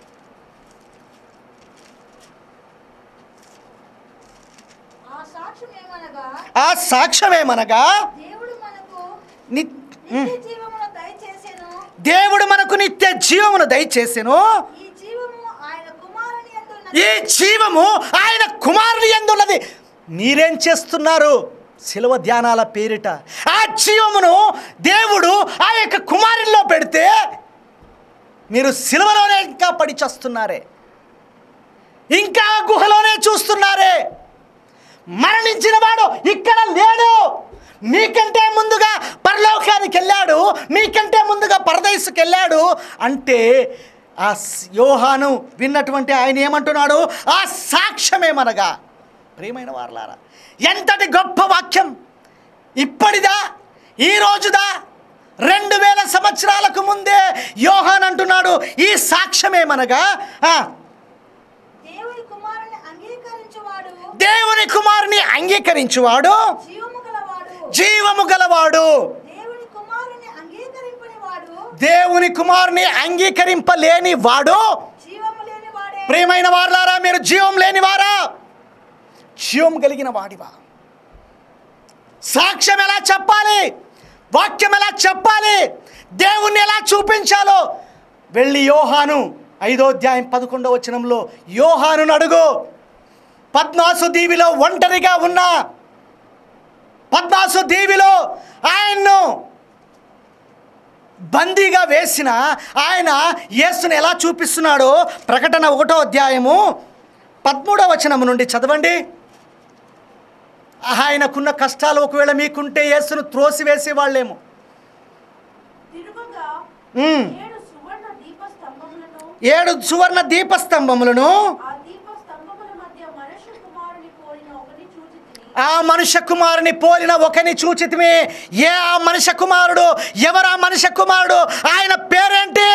ఆ సాక్ష్యం ఏమనగా ఆ సాక్ష్యమేమనగా దేవుడు మనకు ని నిత్య జీవమును దయచేసెను దేవుడు మనకు నిత్య జీవమును దయచేసెను ఈ జీవము ఆయన కుమారుని యందు ఈ జీవము ఆయన కుమారుని ఎందున్నది మీరేం చేస్తున్నారు శిలువ ధ్యానాల పేరిట ఆ జీవమును దేవుడు ఆ యొక్క కుమారుల్లో పెడితే మీరు శిలువలోనే ఇంకా పడి చేస్తున్నారే ఇంకా గుహలోనే చూస్తున్నారే మరణించిన వాడు ఇక్కడ లేడు మీకంటే ముందుగా పరలోకానికి వెళ్ళాడు మీకంటే ముందుగా పరదేశకు వెళ్ళాడు అంటే ఆ స్- యోహాను విన్నటువంటి ఆయన ఏమంటున్నాడు ఆ సాక్ష్యమేమనగా ప్రియమైన వారలారా ఎంతటి గొప్ప వాక్యం ఇప్పటిదా ఈ రోజుదా రెండు వేల సంవత్సరాలకు ముందే యోహాన్ అంటున్నాడు ఈ సాక్ష్యమేమనగా ఆ, దేవుని కుమారుని అంగీకరించువాడు దేవుని కుమారుని అంగీకరించువాడు జీవము గలవాడు జీవము గలవాడు దేవుని కుమారుని అంగీకరింపని వాడు దేవుని కుమారుని అంగీకరింపలేని వాడు జీవము లేని వాడే ప్రియమైన వారులారా మీరు జీవం లేని వారా జీవం కలిగిన వాడివా సాక్ష్యం ఎలా చెప్పాలి వాక్యం ఎలా చెప్పాలి దేవుణ్ణి ఎలా చూపించాలో వెళ్ళి యోహాను ఐదో అధ్యాయం పదకొండో వచనంలో యోహాను అడుగు పద్మాసు దీవిలో ఒంటరిగా ఉన్న పద్మాసు దీవిలో ఆయన్ను బందీగా వేసిన ఆయన యేసుని ఎలా చూపిస్తున్నాడో ప్రకటన ఒకటో అధ్యాయము పదమూడవ వచనము నుండి చదవండి ఆయనకున్న కష్టాలు ఒకవేళ మీకుంటే యేసును త్రోసివేసే వాళ్ళేమో తిరుగుగా ఉమ్. ఏడు సువర్ణ దీప స్తంభములను ఏడు సువర్ణ దీపస్తంభములను ఆ దీప స్తంభముల మధ్య మనుష్య కుమారుని పోలిన ఒకటి చూచితిని ఆ మనుష్య కుమారుని పోలిన ఒకని చూచితిమే ఏ ఆ మనుష్య కుమారుడు ఎవరు ఆ మనుష్య కుమారుడు ఆయన పేరేంటి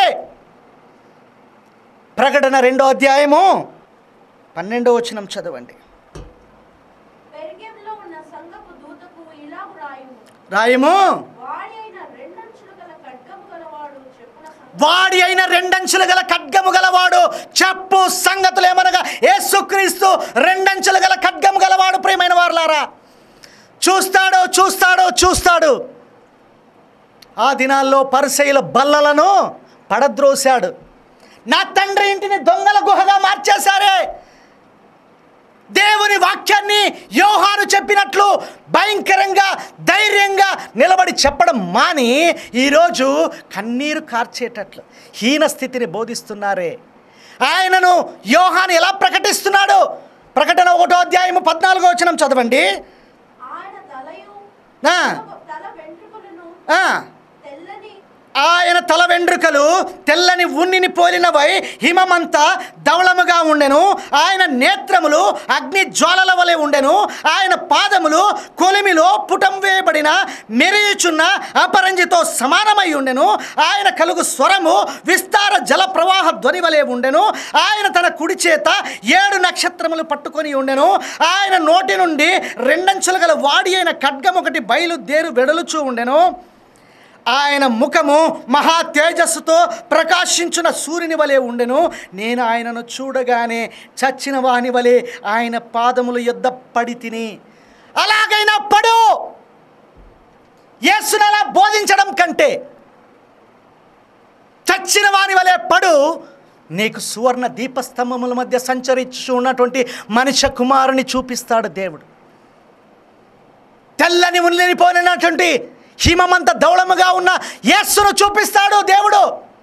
ప్రకటన రెండో అధ్యాయము పన్నెండో వచనం చదవండి పెరిగెంలో ఉన్న సంగపు దూతకు ఇలాగు రాయుము రాయము వాడి అయిన రెండంచులు గల ఖడ్గము గలవాడు చెప్పున సంగ- వాడి అయిన రెండంచులు గల ఖడ్గము గలవాడు చెప్పు సంగతులు ఏమనగా యేసుక్రీస్తు రెండంచులు గల ఖడ్గము గలవాడు ప్రియమైన వారులారా చూస్తాడు చూస్తాడు చూస్తాడు ఆ దినాల్లో పరిసయుల బల్లలను పడద్రోశాడు నా తండ్రి ఇంటిని దొంగల గుహగా మార్చేశారే దేవుని వాక్యాన్ని యోహాను చెప్పినట్లు భయంకరంగా ధైర్యంగా నిలబడి చెప్పడం మాని ఈరోజు కన్నీరు కార్చేటట్లు హీన స్థితిని బోధిస్తున్నారే ఆయనను యోహాను ఎలా ప్రకటిస్తున్నాడు ప్రకటన ఒకటో అధ్యాయము పద్నాలుగో వచనం చదవండి ఆయన తలయు ఆ, తల వెంట్రుకలను ఆ. తెల్లని ఆయన తల వెండ్రుకలు తెల్లని ఉన్నిని పోలినవై హిమమంతా ధవళముగా ఉండెను ఆయన నేత్రములు అగ్ని జ్వాలల వలె ఉండెను ఆయన పాదములు కొలిమిలో పుటం వేయబడిన మెరియుచున్న అపరంజితో సమానమై ఉండెను ఆయన కలుగు స్వరము విస్తార జల ప్రవాహ ధ్వని వలె ఉండెను ఆయన తన కుడి చేత ఏడు నక్షత్రములు పట్టుకొని ఉండెను ఆయన నోటి నుండి రెండంచులు గల వాడి అయిన ఖడ్గం ఒకటి బయలుదేరు వెడలుచూ ఉండెను ఆయన ముఖము మహా తేజస్సుతో ప్రకాశించున్న సూర్యుని వలె ఉండెను నేను ఆయనను చూడగానే చచ్చిన వాని వలె ఆయన పాదముల యొద్ద పడి తిని అలాగైనా పడు యేసును అలా బోధించడం కంటే చచ్చిన వాని వలె పడు నీకు సువర్ణ దీపస్తంభముల మధ్య సంచరించు ఉన్నటువంటి మనిషి కుమారుని చూపిస్తాడు దేవుడు తెల్లని మునిపోయినటువంటి హిమమంత దౌళముగా ఉన్న యేస్సును చూపిస్తాడు దేవుడు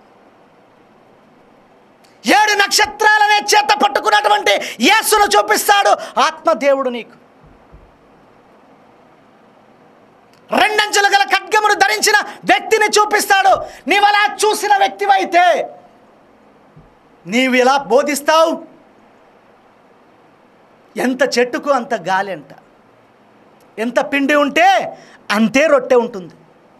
ఏడు నక్షత్రాలనే చేత పట్టుకున్నటువంటి యేస్సును చూపిస్తాడు ఆత్మదేవుడు నీకు రెండంచులు గల ఖడ్గమును ధరించిన వ్యక్తిని చూపిస్తాడు నీవు అలా చూసిన వ్యక్తివైతే నీవు ఎలా బోధిస్తావు ఎంత చెట్టుకు అంత గాలి అంట ఎంత పిండి ఉంటే అంతే రొట్టె ఉంటుంది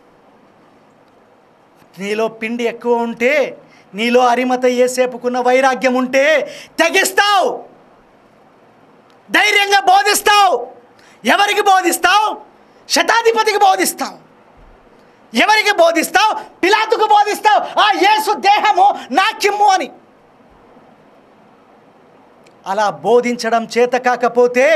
నీలో పిండి ఎక్కువ ఉంటే నీలో అరిమత ఏసేపుకున్న వైరాగ్యం ఉంటే తెగిస్తావు ధైర్యంగా బోధిస్తావు ఎవరికి బోధిస్తావు శతాధిపతికి బోధిస్తావు ఎవరికి బోధిస్తావు పిలాతుకు బోధిస్తావు ఆ యేసు దేహము నాకిమ్ము అని అలా బోధించడం చేత కాకపోతే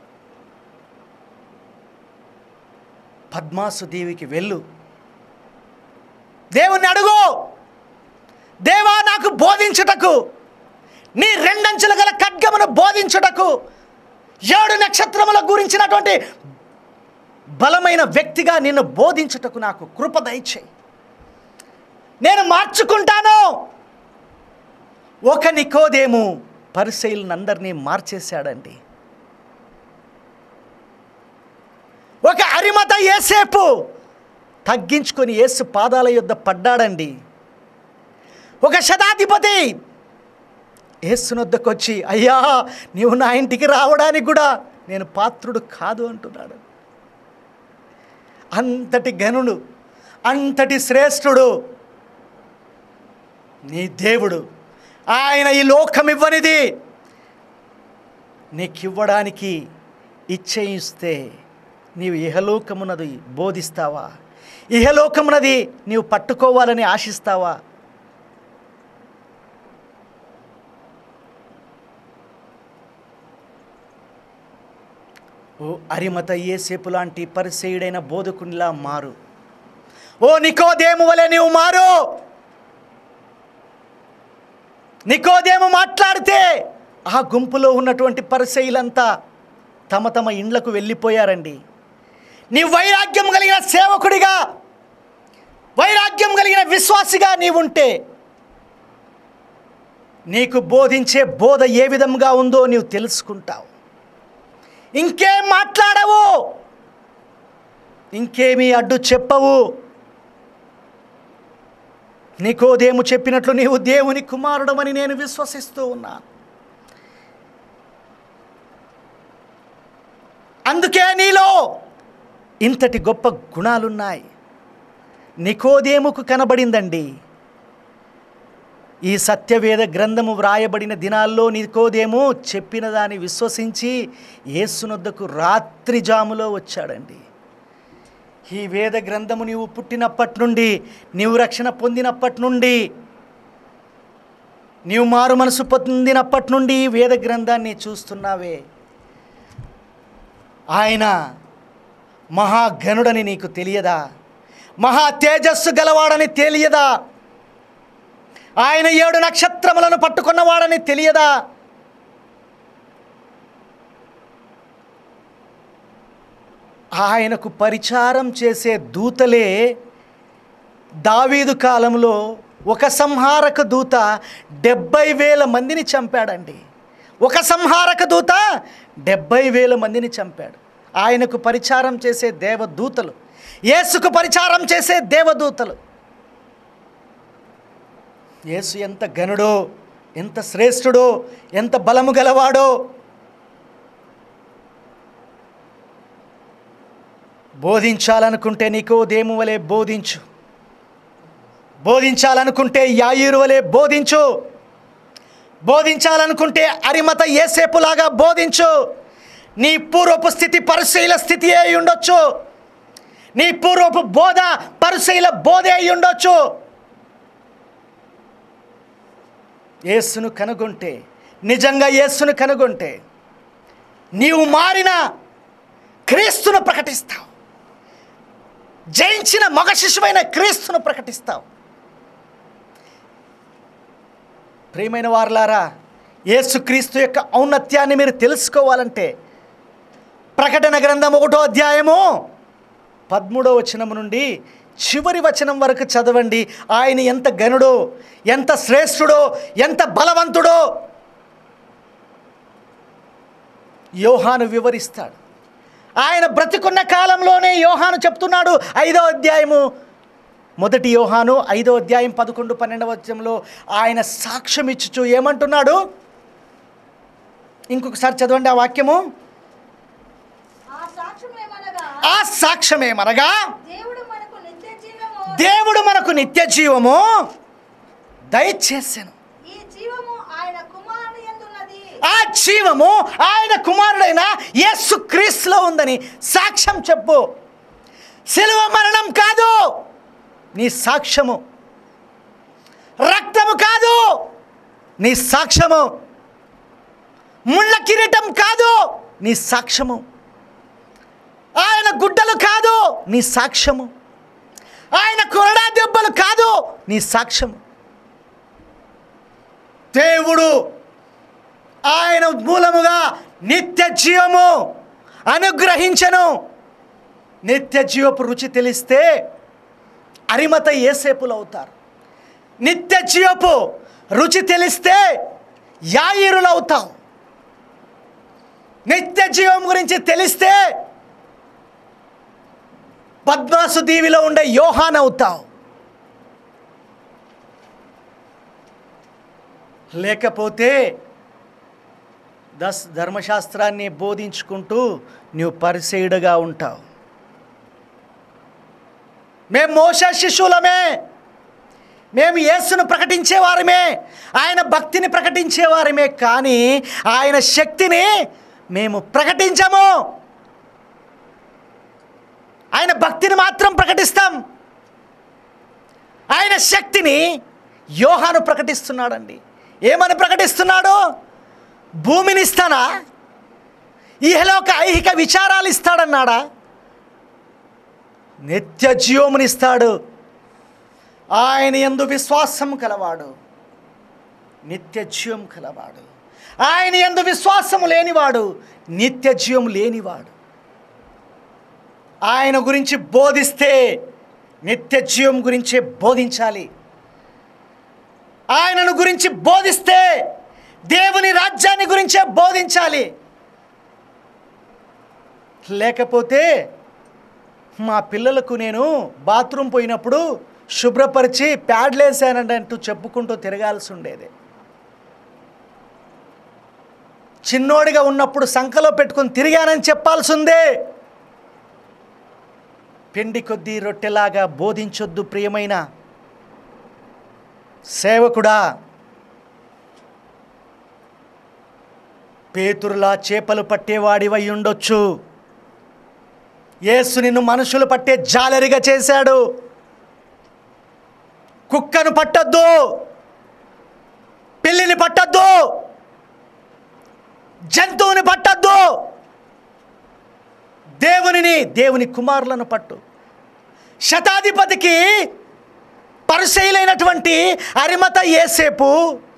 పద్మాసు దేవికి వెళ్ళు దేవుణ్ణి అడుగు దేవా నాకు బోధించుటకు నీ రెండంచెల గల ఖడ్గమును బోధించుటకు ఏడు నక్షత్రముల గురించినటువంటి బలమైన వ్యక్తిగా నిన్ను బోధించుటకు నాకు కృప దయచేయి నేను మార్చుకుంటాను ఒక నికోదేము పరిశైలనందరినీ మార్చేశాడండి ఒక అరిమత ఏసేపు తగ్గించుకొని యేసు పాదాల యొద్ద పడ్డాడండి ఒక శతాధిపతి యేసునొద్దకు వచ్చి అయ్యా నీవు నా ఇంటికి రావడానికి కూడా నేను పాత్రుడు కాదు అంటున్నాడు అంతటి గనుడు అంతటి శ్రేష్ఠుడు నీ దేవుడు ఆయన ఈ లోకం ఇవ్వనిది నీకివ్వడానికి ఇచ్చయిస్తే నీవు ఇహలోకమునది బోధిస్తావా ఇహలోకమునది నీవు పట్టుకోవాలని ఆశిస్తావా ఓ అరిమత ఏసేపు లాంటి పరిసేయుడైన బోధకునిలా మారు ఓ నికోదేము వలె నీవు మారు నికోదేము మాట్లాడితే ఆ గుంపులో ఉన్నటువంటి పరిసయులంతా తమ తమ ఇండ్లకు వెళ్ళిపోయారండి నీ వైరాగ్యం కలిగిన సేవకుడిగా వైరాగ్యం కలిగిన విశ్వాసిగా నీవుంటే నీకు బోధించే బోధ ఏ విధంగా ఉందో నీవు తెలుసుకుంటావు ఇంకేం మాట్లాడవు ఇంకేమీ అడ్డు చెప్పవు నీకోదేము చెప్పినట్లు నీవు దేవుని కుమారుడమని నేను విశ్వసిస్తూ ఉన్నాను అందుకే నీలో ఇంతటి గొప్ప గుణాలున్నాయి నికోదేముకు కనబడిందండి ఈ సత్యవేద గ్రంథము వ్రాయబడిన దినాల్లో నికోదేము చెప్పిన దాన్ని విశ్వసించి యేసునొద్దకు రాత్రి జాములో వచ్చాడండి ఈ వేద గ్రంథము నీవు పుట్టినప్పటి నుండి నీవు రక్షణ పొందినప్పటి నుండి నీవు మారు మనసు పొందినప్పటి నుండి ఈ వేద గ్రంథాన్ని చూస్తున్నావే ఆయన మహాగణుడని నీకు తెలియదా మహా తేజస్సు గలవాడని తెలియదా ఆయన ఏడు నక్షత్రములను పట్టుకున్నవాడని తెలియదా ఆయనకు పరిచారం చేసే దూతలే దావీదు కాలంలో ఒక సంహారక దూత డెబ్బై వేల మందిని చంపాడండి ఒక సంహారక దూత డెబ్బై వేల మందిని చంపాడు ఆయనకు పరిచారం చేసే దేవదూతలు యేసుకు పరిచారం చేసే దేవదూతలు యేసు ఎంత గనుడో ఎంత శ్రేష్ఠుడో ఎంత బలము గలవాడో బోధించాలనుకుంటే నీకో దేము వలె బోధించు బోధించాలనుకుంటే యాయూరు వలె బోధించు బోధించాలనుకుంటే అరిమత ఏసేపులాగా బోధించు నీ పూర్వపు స్థితి పరిశీల స్థితి అయి ఉండొచ్చు నీ పూర్వపు బోధ పరిశైల బోధే అయి ఉండొచ్చు యేసును కనుగొంటే నిజంగా యేసును కనుగొంటే నీవు మారిన క్రీస్తును ప్రకటిస్తావు జయించిన మగ శిశువైన క్రీస్తును ప్రకటిస్తావు ప్రియమైన వారులారా యేసుక్రీస్తు యొక్క ఔన్నత్యాన్ని మీరు తెలుసుకోవాలంటే ప్రకటన గ్రంథం ఒకటో అధ్యాయము పదమూడో వచనం నుండి చివరి వచనం వరకు చదవండి ఆయన ఎంత గనుడో ఎంత శ్రేష్ఠుడో ఎంత బలవంతుడో యోహాను వివరిస్తాడు ఆయన బ్రతికున్న కాలంలోనే యోహాను చెప్తున్నాడు ఐదో అధ్యాయము మొదటి యోహాను ఐదో అధ్యాయం పదకొండు పన్నెండవ వచనంలో ఆయన సాక్ష్యం ఇచ్చుచు ఏమంటున్నాడు ఇంకొకసారి చదవండి ఆ వాక్యము ఆ సాక్ష్యమేమనగా ఆ సాక్ష్యమేమనగా దేవుడు మనకు నిత్య జీవము దేవుడు మనకు నిత్య జీవము దయచేసాను ఈ జీవము ఆయన కుమారుని యందున్నది ఆ జీవము ఆయన కుమారుడైన యేసు క్రీస్తులో ఉందని సాక్ష్యం చెప్పు శిలువ మరణం కాదు నీ సాక్ష్యము రక్తము కాదు నీ సాక్ష్యము ముళ్ళ కిరీటం కాదు నీ సాక్ష్యము ఆయన గుడ్డలు కాదు నీ సాక్ష్యము ఆయన కొరడా దెబ్బలు కాదు నీ సాక్ష్యము దేవుడు ఆయన మూలముగా నిత్య జీవము అనుగ్రహించను నిత్య జీవపు రుచి తెలిస్తే అరిమత ఏసేపులు అవుతారు నిత్య జీవపు రుచి తెలిస్తే యాయిరులు అవుతావు నిత్య జీవం గురించి తెలిస్తే పద్మాసు దీవిలో ఉండే యోహాన్ అవుతావు లేకపోతే దస్ ధర్మశాస్త్రాన్ని బోధించుకుంటూ నువ్వు పరిసేయుడుగా ఉంటావు మేము మోస శిశువులమే మేము యేసును ప్రకటించేవారమే ఆయన భక్తిని ప్రకటించేవారమే కానీ ఆయన శక్తిని మేము ప్రకటించము ఆయన భక్తిని మాత్రం ప్రకటిస్తాం ఆయన శక్తిని యోహాను ప్రకటిస్తున్నాడండి ఏమని ప్రకటిస్తున్నాడు భూమిని ఇస్తానా ఇహలోక ఐహిక విచారాలు ఇస్తాడన్నాడా నిత్య జీవమునిస్తాడు ఆయన ఎందు విశ్వాసం కలవాడు నిత్య జీవం కలవాడు ఆయన ఎందు విశ్వాసము లేనివాడు నిత్య జీవం లేనివాడు ఆయన గురించి బోధిస్తే నిత్య జీవం గురించే బోధించాలి ఆయనను గురించి బోధిస్తే దేవుని రాజ్యాన్ని గురించే బోధించాలి లేకపోతే మా పిల్లలకు నేను బాత్రూమ్ పోయినప్పుడు శుభ్రపరిచి ప్యాడ్లేసానండి అంటూ చెప్పుకుంటూ తిరగాల్సి ఉండేది చిన్నోడిగా ఉన్నప్పుడు సంకలో పెట్టుకుని తిరిగానని చెప్పాల్సిందే పిండి కొద్దీ రొట్టెలాగా బోధించొద్దు ప్రియమైన సేవకుడా పేతురులా చేపలు పట్టేవాడివై ఉండొచ్చు యేసు నిన్ను మనుషులు పట్టే జాలరిగా చేశాడు కుక్కను పట్టొద్దు పిల్లిని పట్టొద్దు జంతువుని పట్టొద్దు దేవునిని దేవుని కుమారులను పట్టు శతాధిపతికి పరిశైలైనటువంటి అరిమత ఏసేపు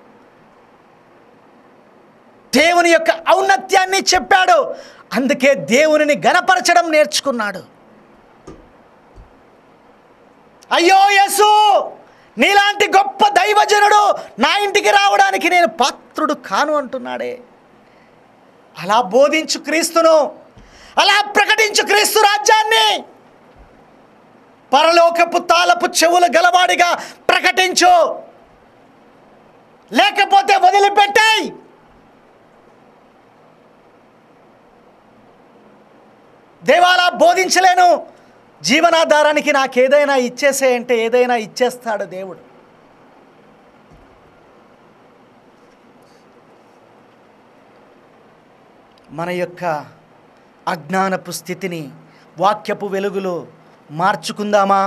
దేవుని యొక్క ఔన్నత్యాన్ని చెప్పాడు అందుకే దేవునిని గణపరచడం నేర్చుకున్నాడు అయ్యో యేసు నీలాంటి గొప్ప దైవజనుడు నా ఇంటికి రావడానికి నేను పాత్రుడు కాను అంటున్నాడే అలా బోధించు క్రీస్తును అలా ప్రకటించు క్రీస్తు రాజ్యాన్ని పరలోకపు తాళపు చెవులు గలవాడిగా ప్రకటించు లేకపోతే వదిలిపెట్టాయి దేవాలా బోధించలేను జీవనాధారానికి నాకేదైనా ఇచ్చేసేయంటే ఏదైనా ఇచ్చేస్తాడు దేవుడు మన యొక్క అజ్ఞానపు స్థితిని వాక్యపు వెలుగులో మార్చుకుందామా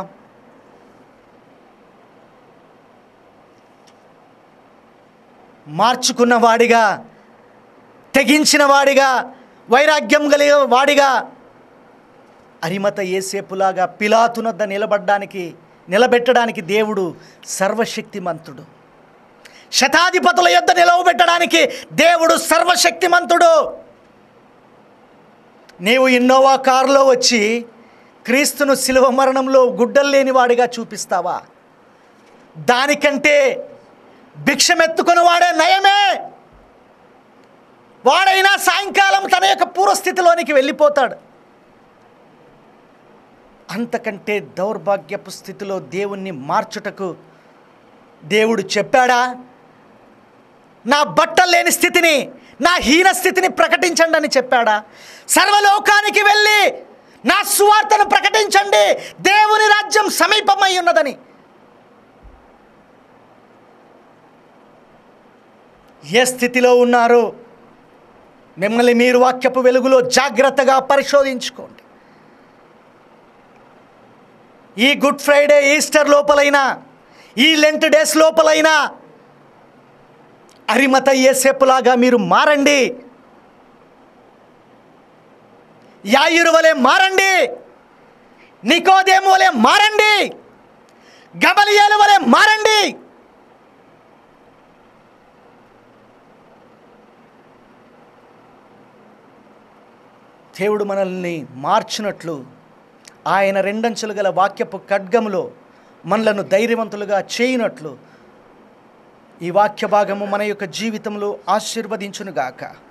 మార్చుకున్న వాడిగా తెగించిన వాడిగా వైరాగ్యం కలిగిన వాడిగా అరిమత ఏసేపులాగా పిలాతునద్ద నిలబడ్డానికి నిలబెట్టడానికి దేవుడు సర్వశక్తిమంతుడు శతాధిపతుల యొద్ద నిలవబెట్టడానికి దేవుడు సర్వశక్తిమంతుడు నీవు ఇన్నోవా కారులో వచ్చి క్రీస్తును శిలువ మరణంలో గుడ్డలు లేని వాడిగా చూపిస్తావా దానికంటే భిక్షమెత్తుకుని వాడే నయమే వాడైనా సాయంకాలం తన యొక్క పూర్వస్థితిలోనికి వెళ్ళిపోతాడు అంతకంటే దౌర్భాగ్యపు స్థితిలో దేవుణ్ణి మార్చుటకు దేవుడు చెప్పాడా నా బట్టలు లేని స్థితిని నా హీన స్థితిని ప్రకటించండి అని చెప్పాడా సర్వలోకానికి వెళ్ళి నా సువార్తను ప్రకటించండి దేవుని రాజ్యం సమీపమై ఉన్నదని ఏ స్థితిలో ఉన్నారో మిమ్మల్ని మీరు వాక్యపు వెలుగులో జాగ్రత్తగా పరిశోధించుకోండి ఈ గుడ్ ఫ్రైడే ఈస్టర్ లోపలైనా ఈ లెంట్ డేస్ లోపలైనా అరిమత ఏసేపులాగా మీరు మారండి యాయురు వలె మారండి నికోదేము వలె మారండి గమలియాల వలె మారండి దేవుడు మనల్ని మార్చినట్లు ఆయన రెండంచులు గల వాక్యపు ఖడ్గములో మనలను ధైర్యవంతులుగా చేయునట్లు ఈ వాక్య భాగము మన యొక్క జీవితంలో ఆశీర్వదించునుగాక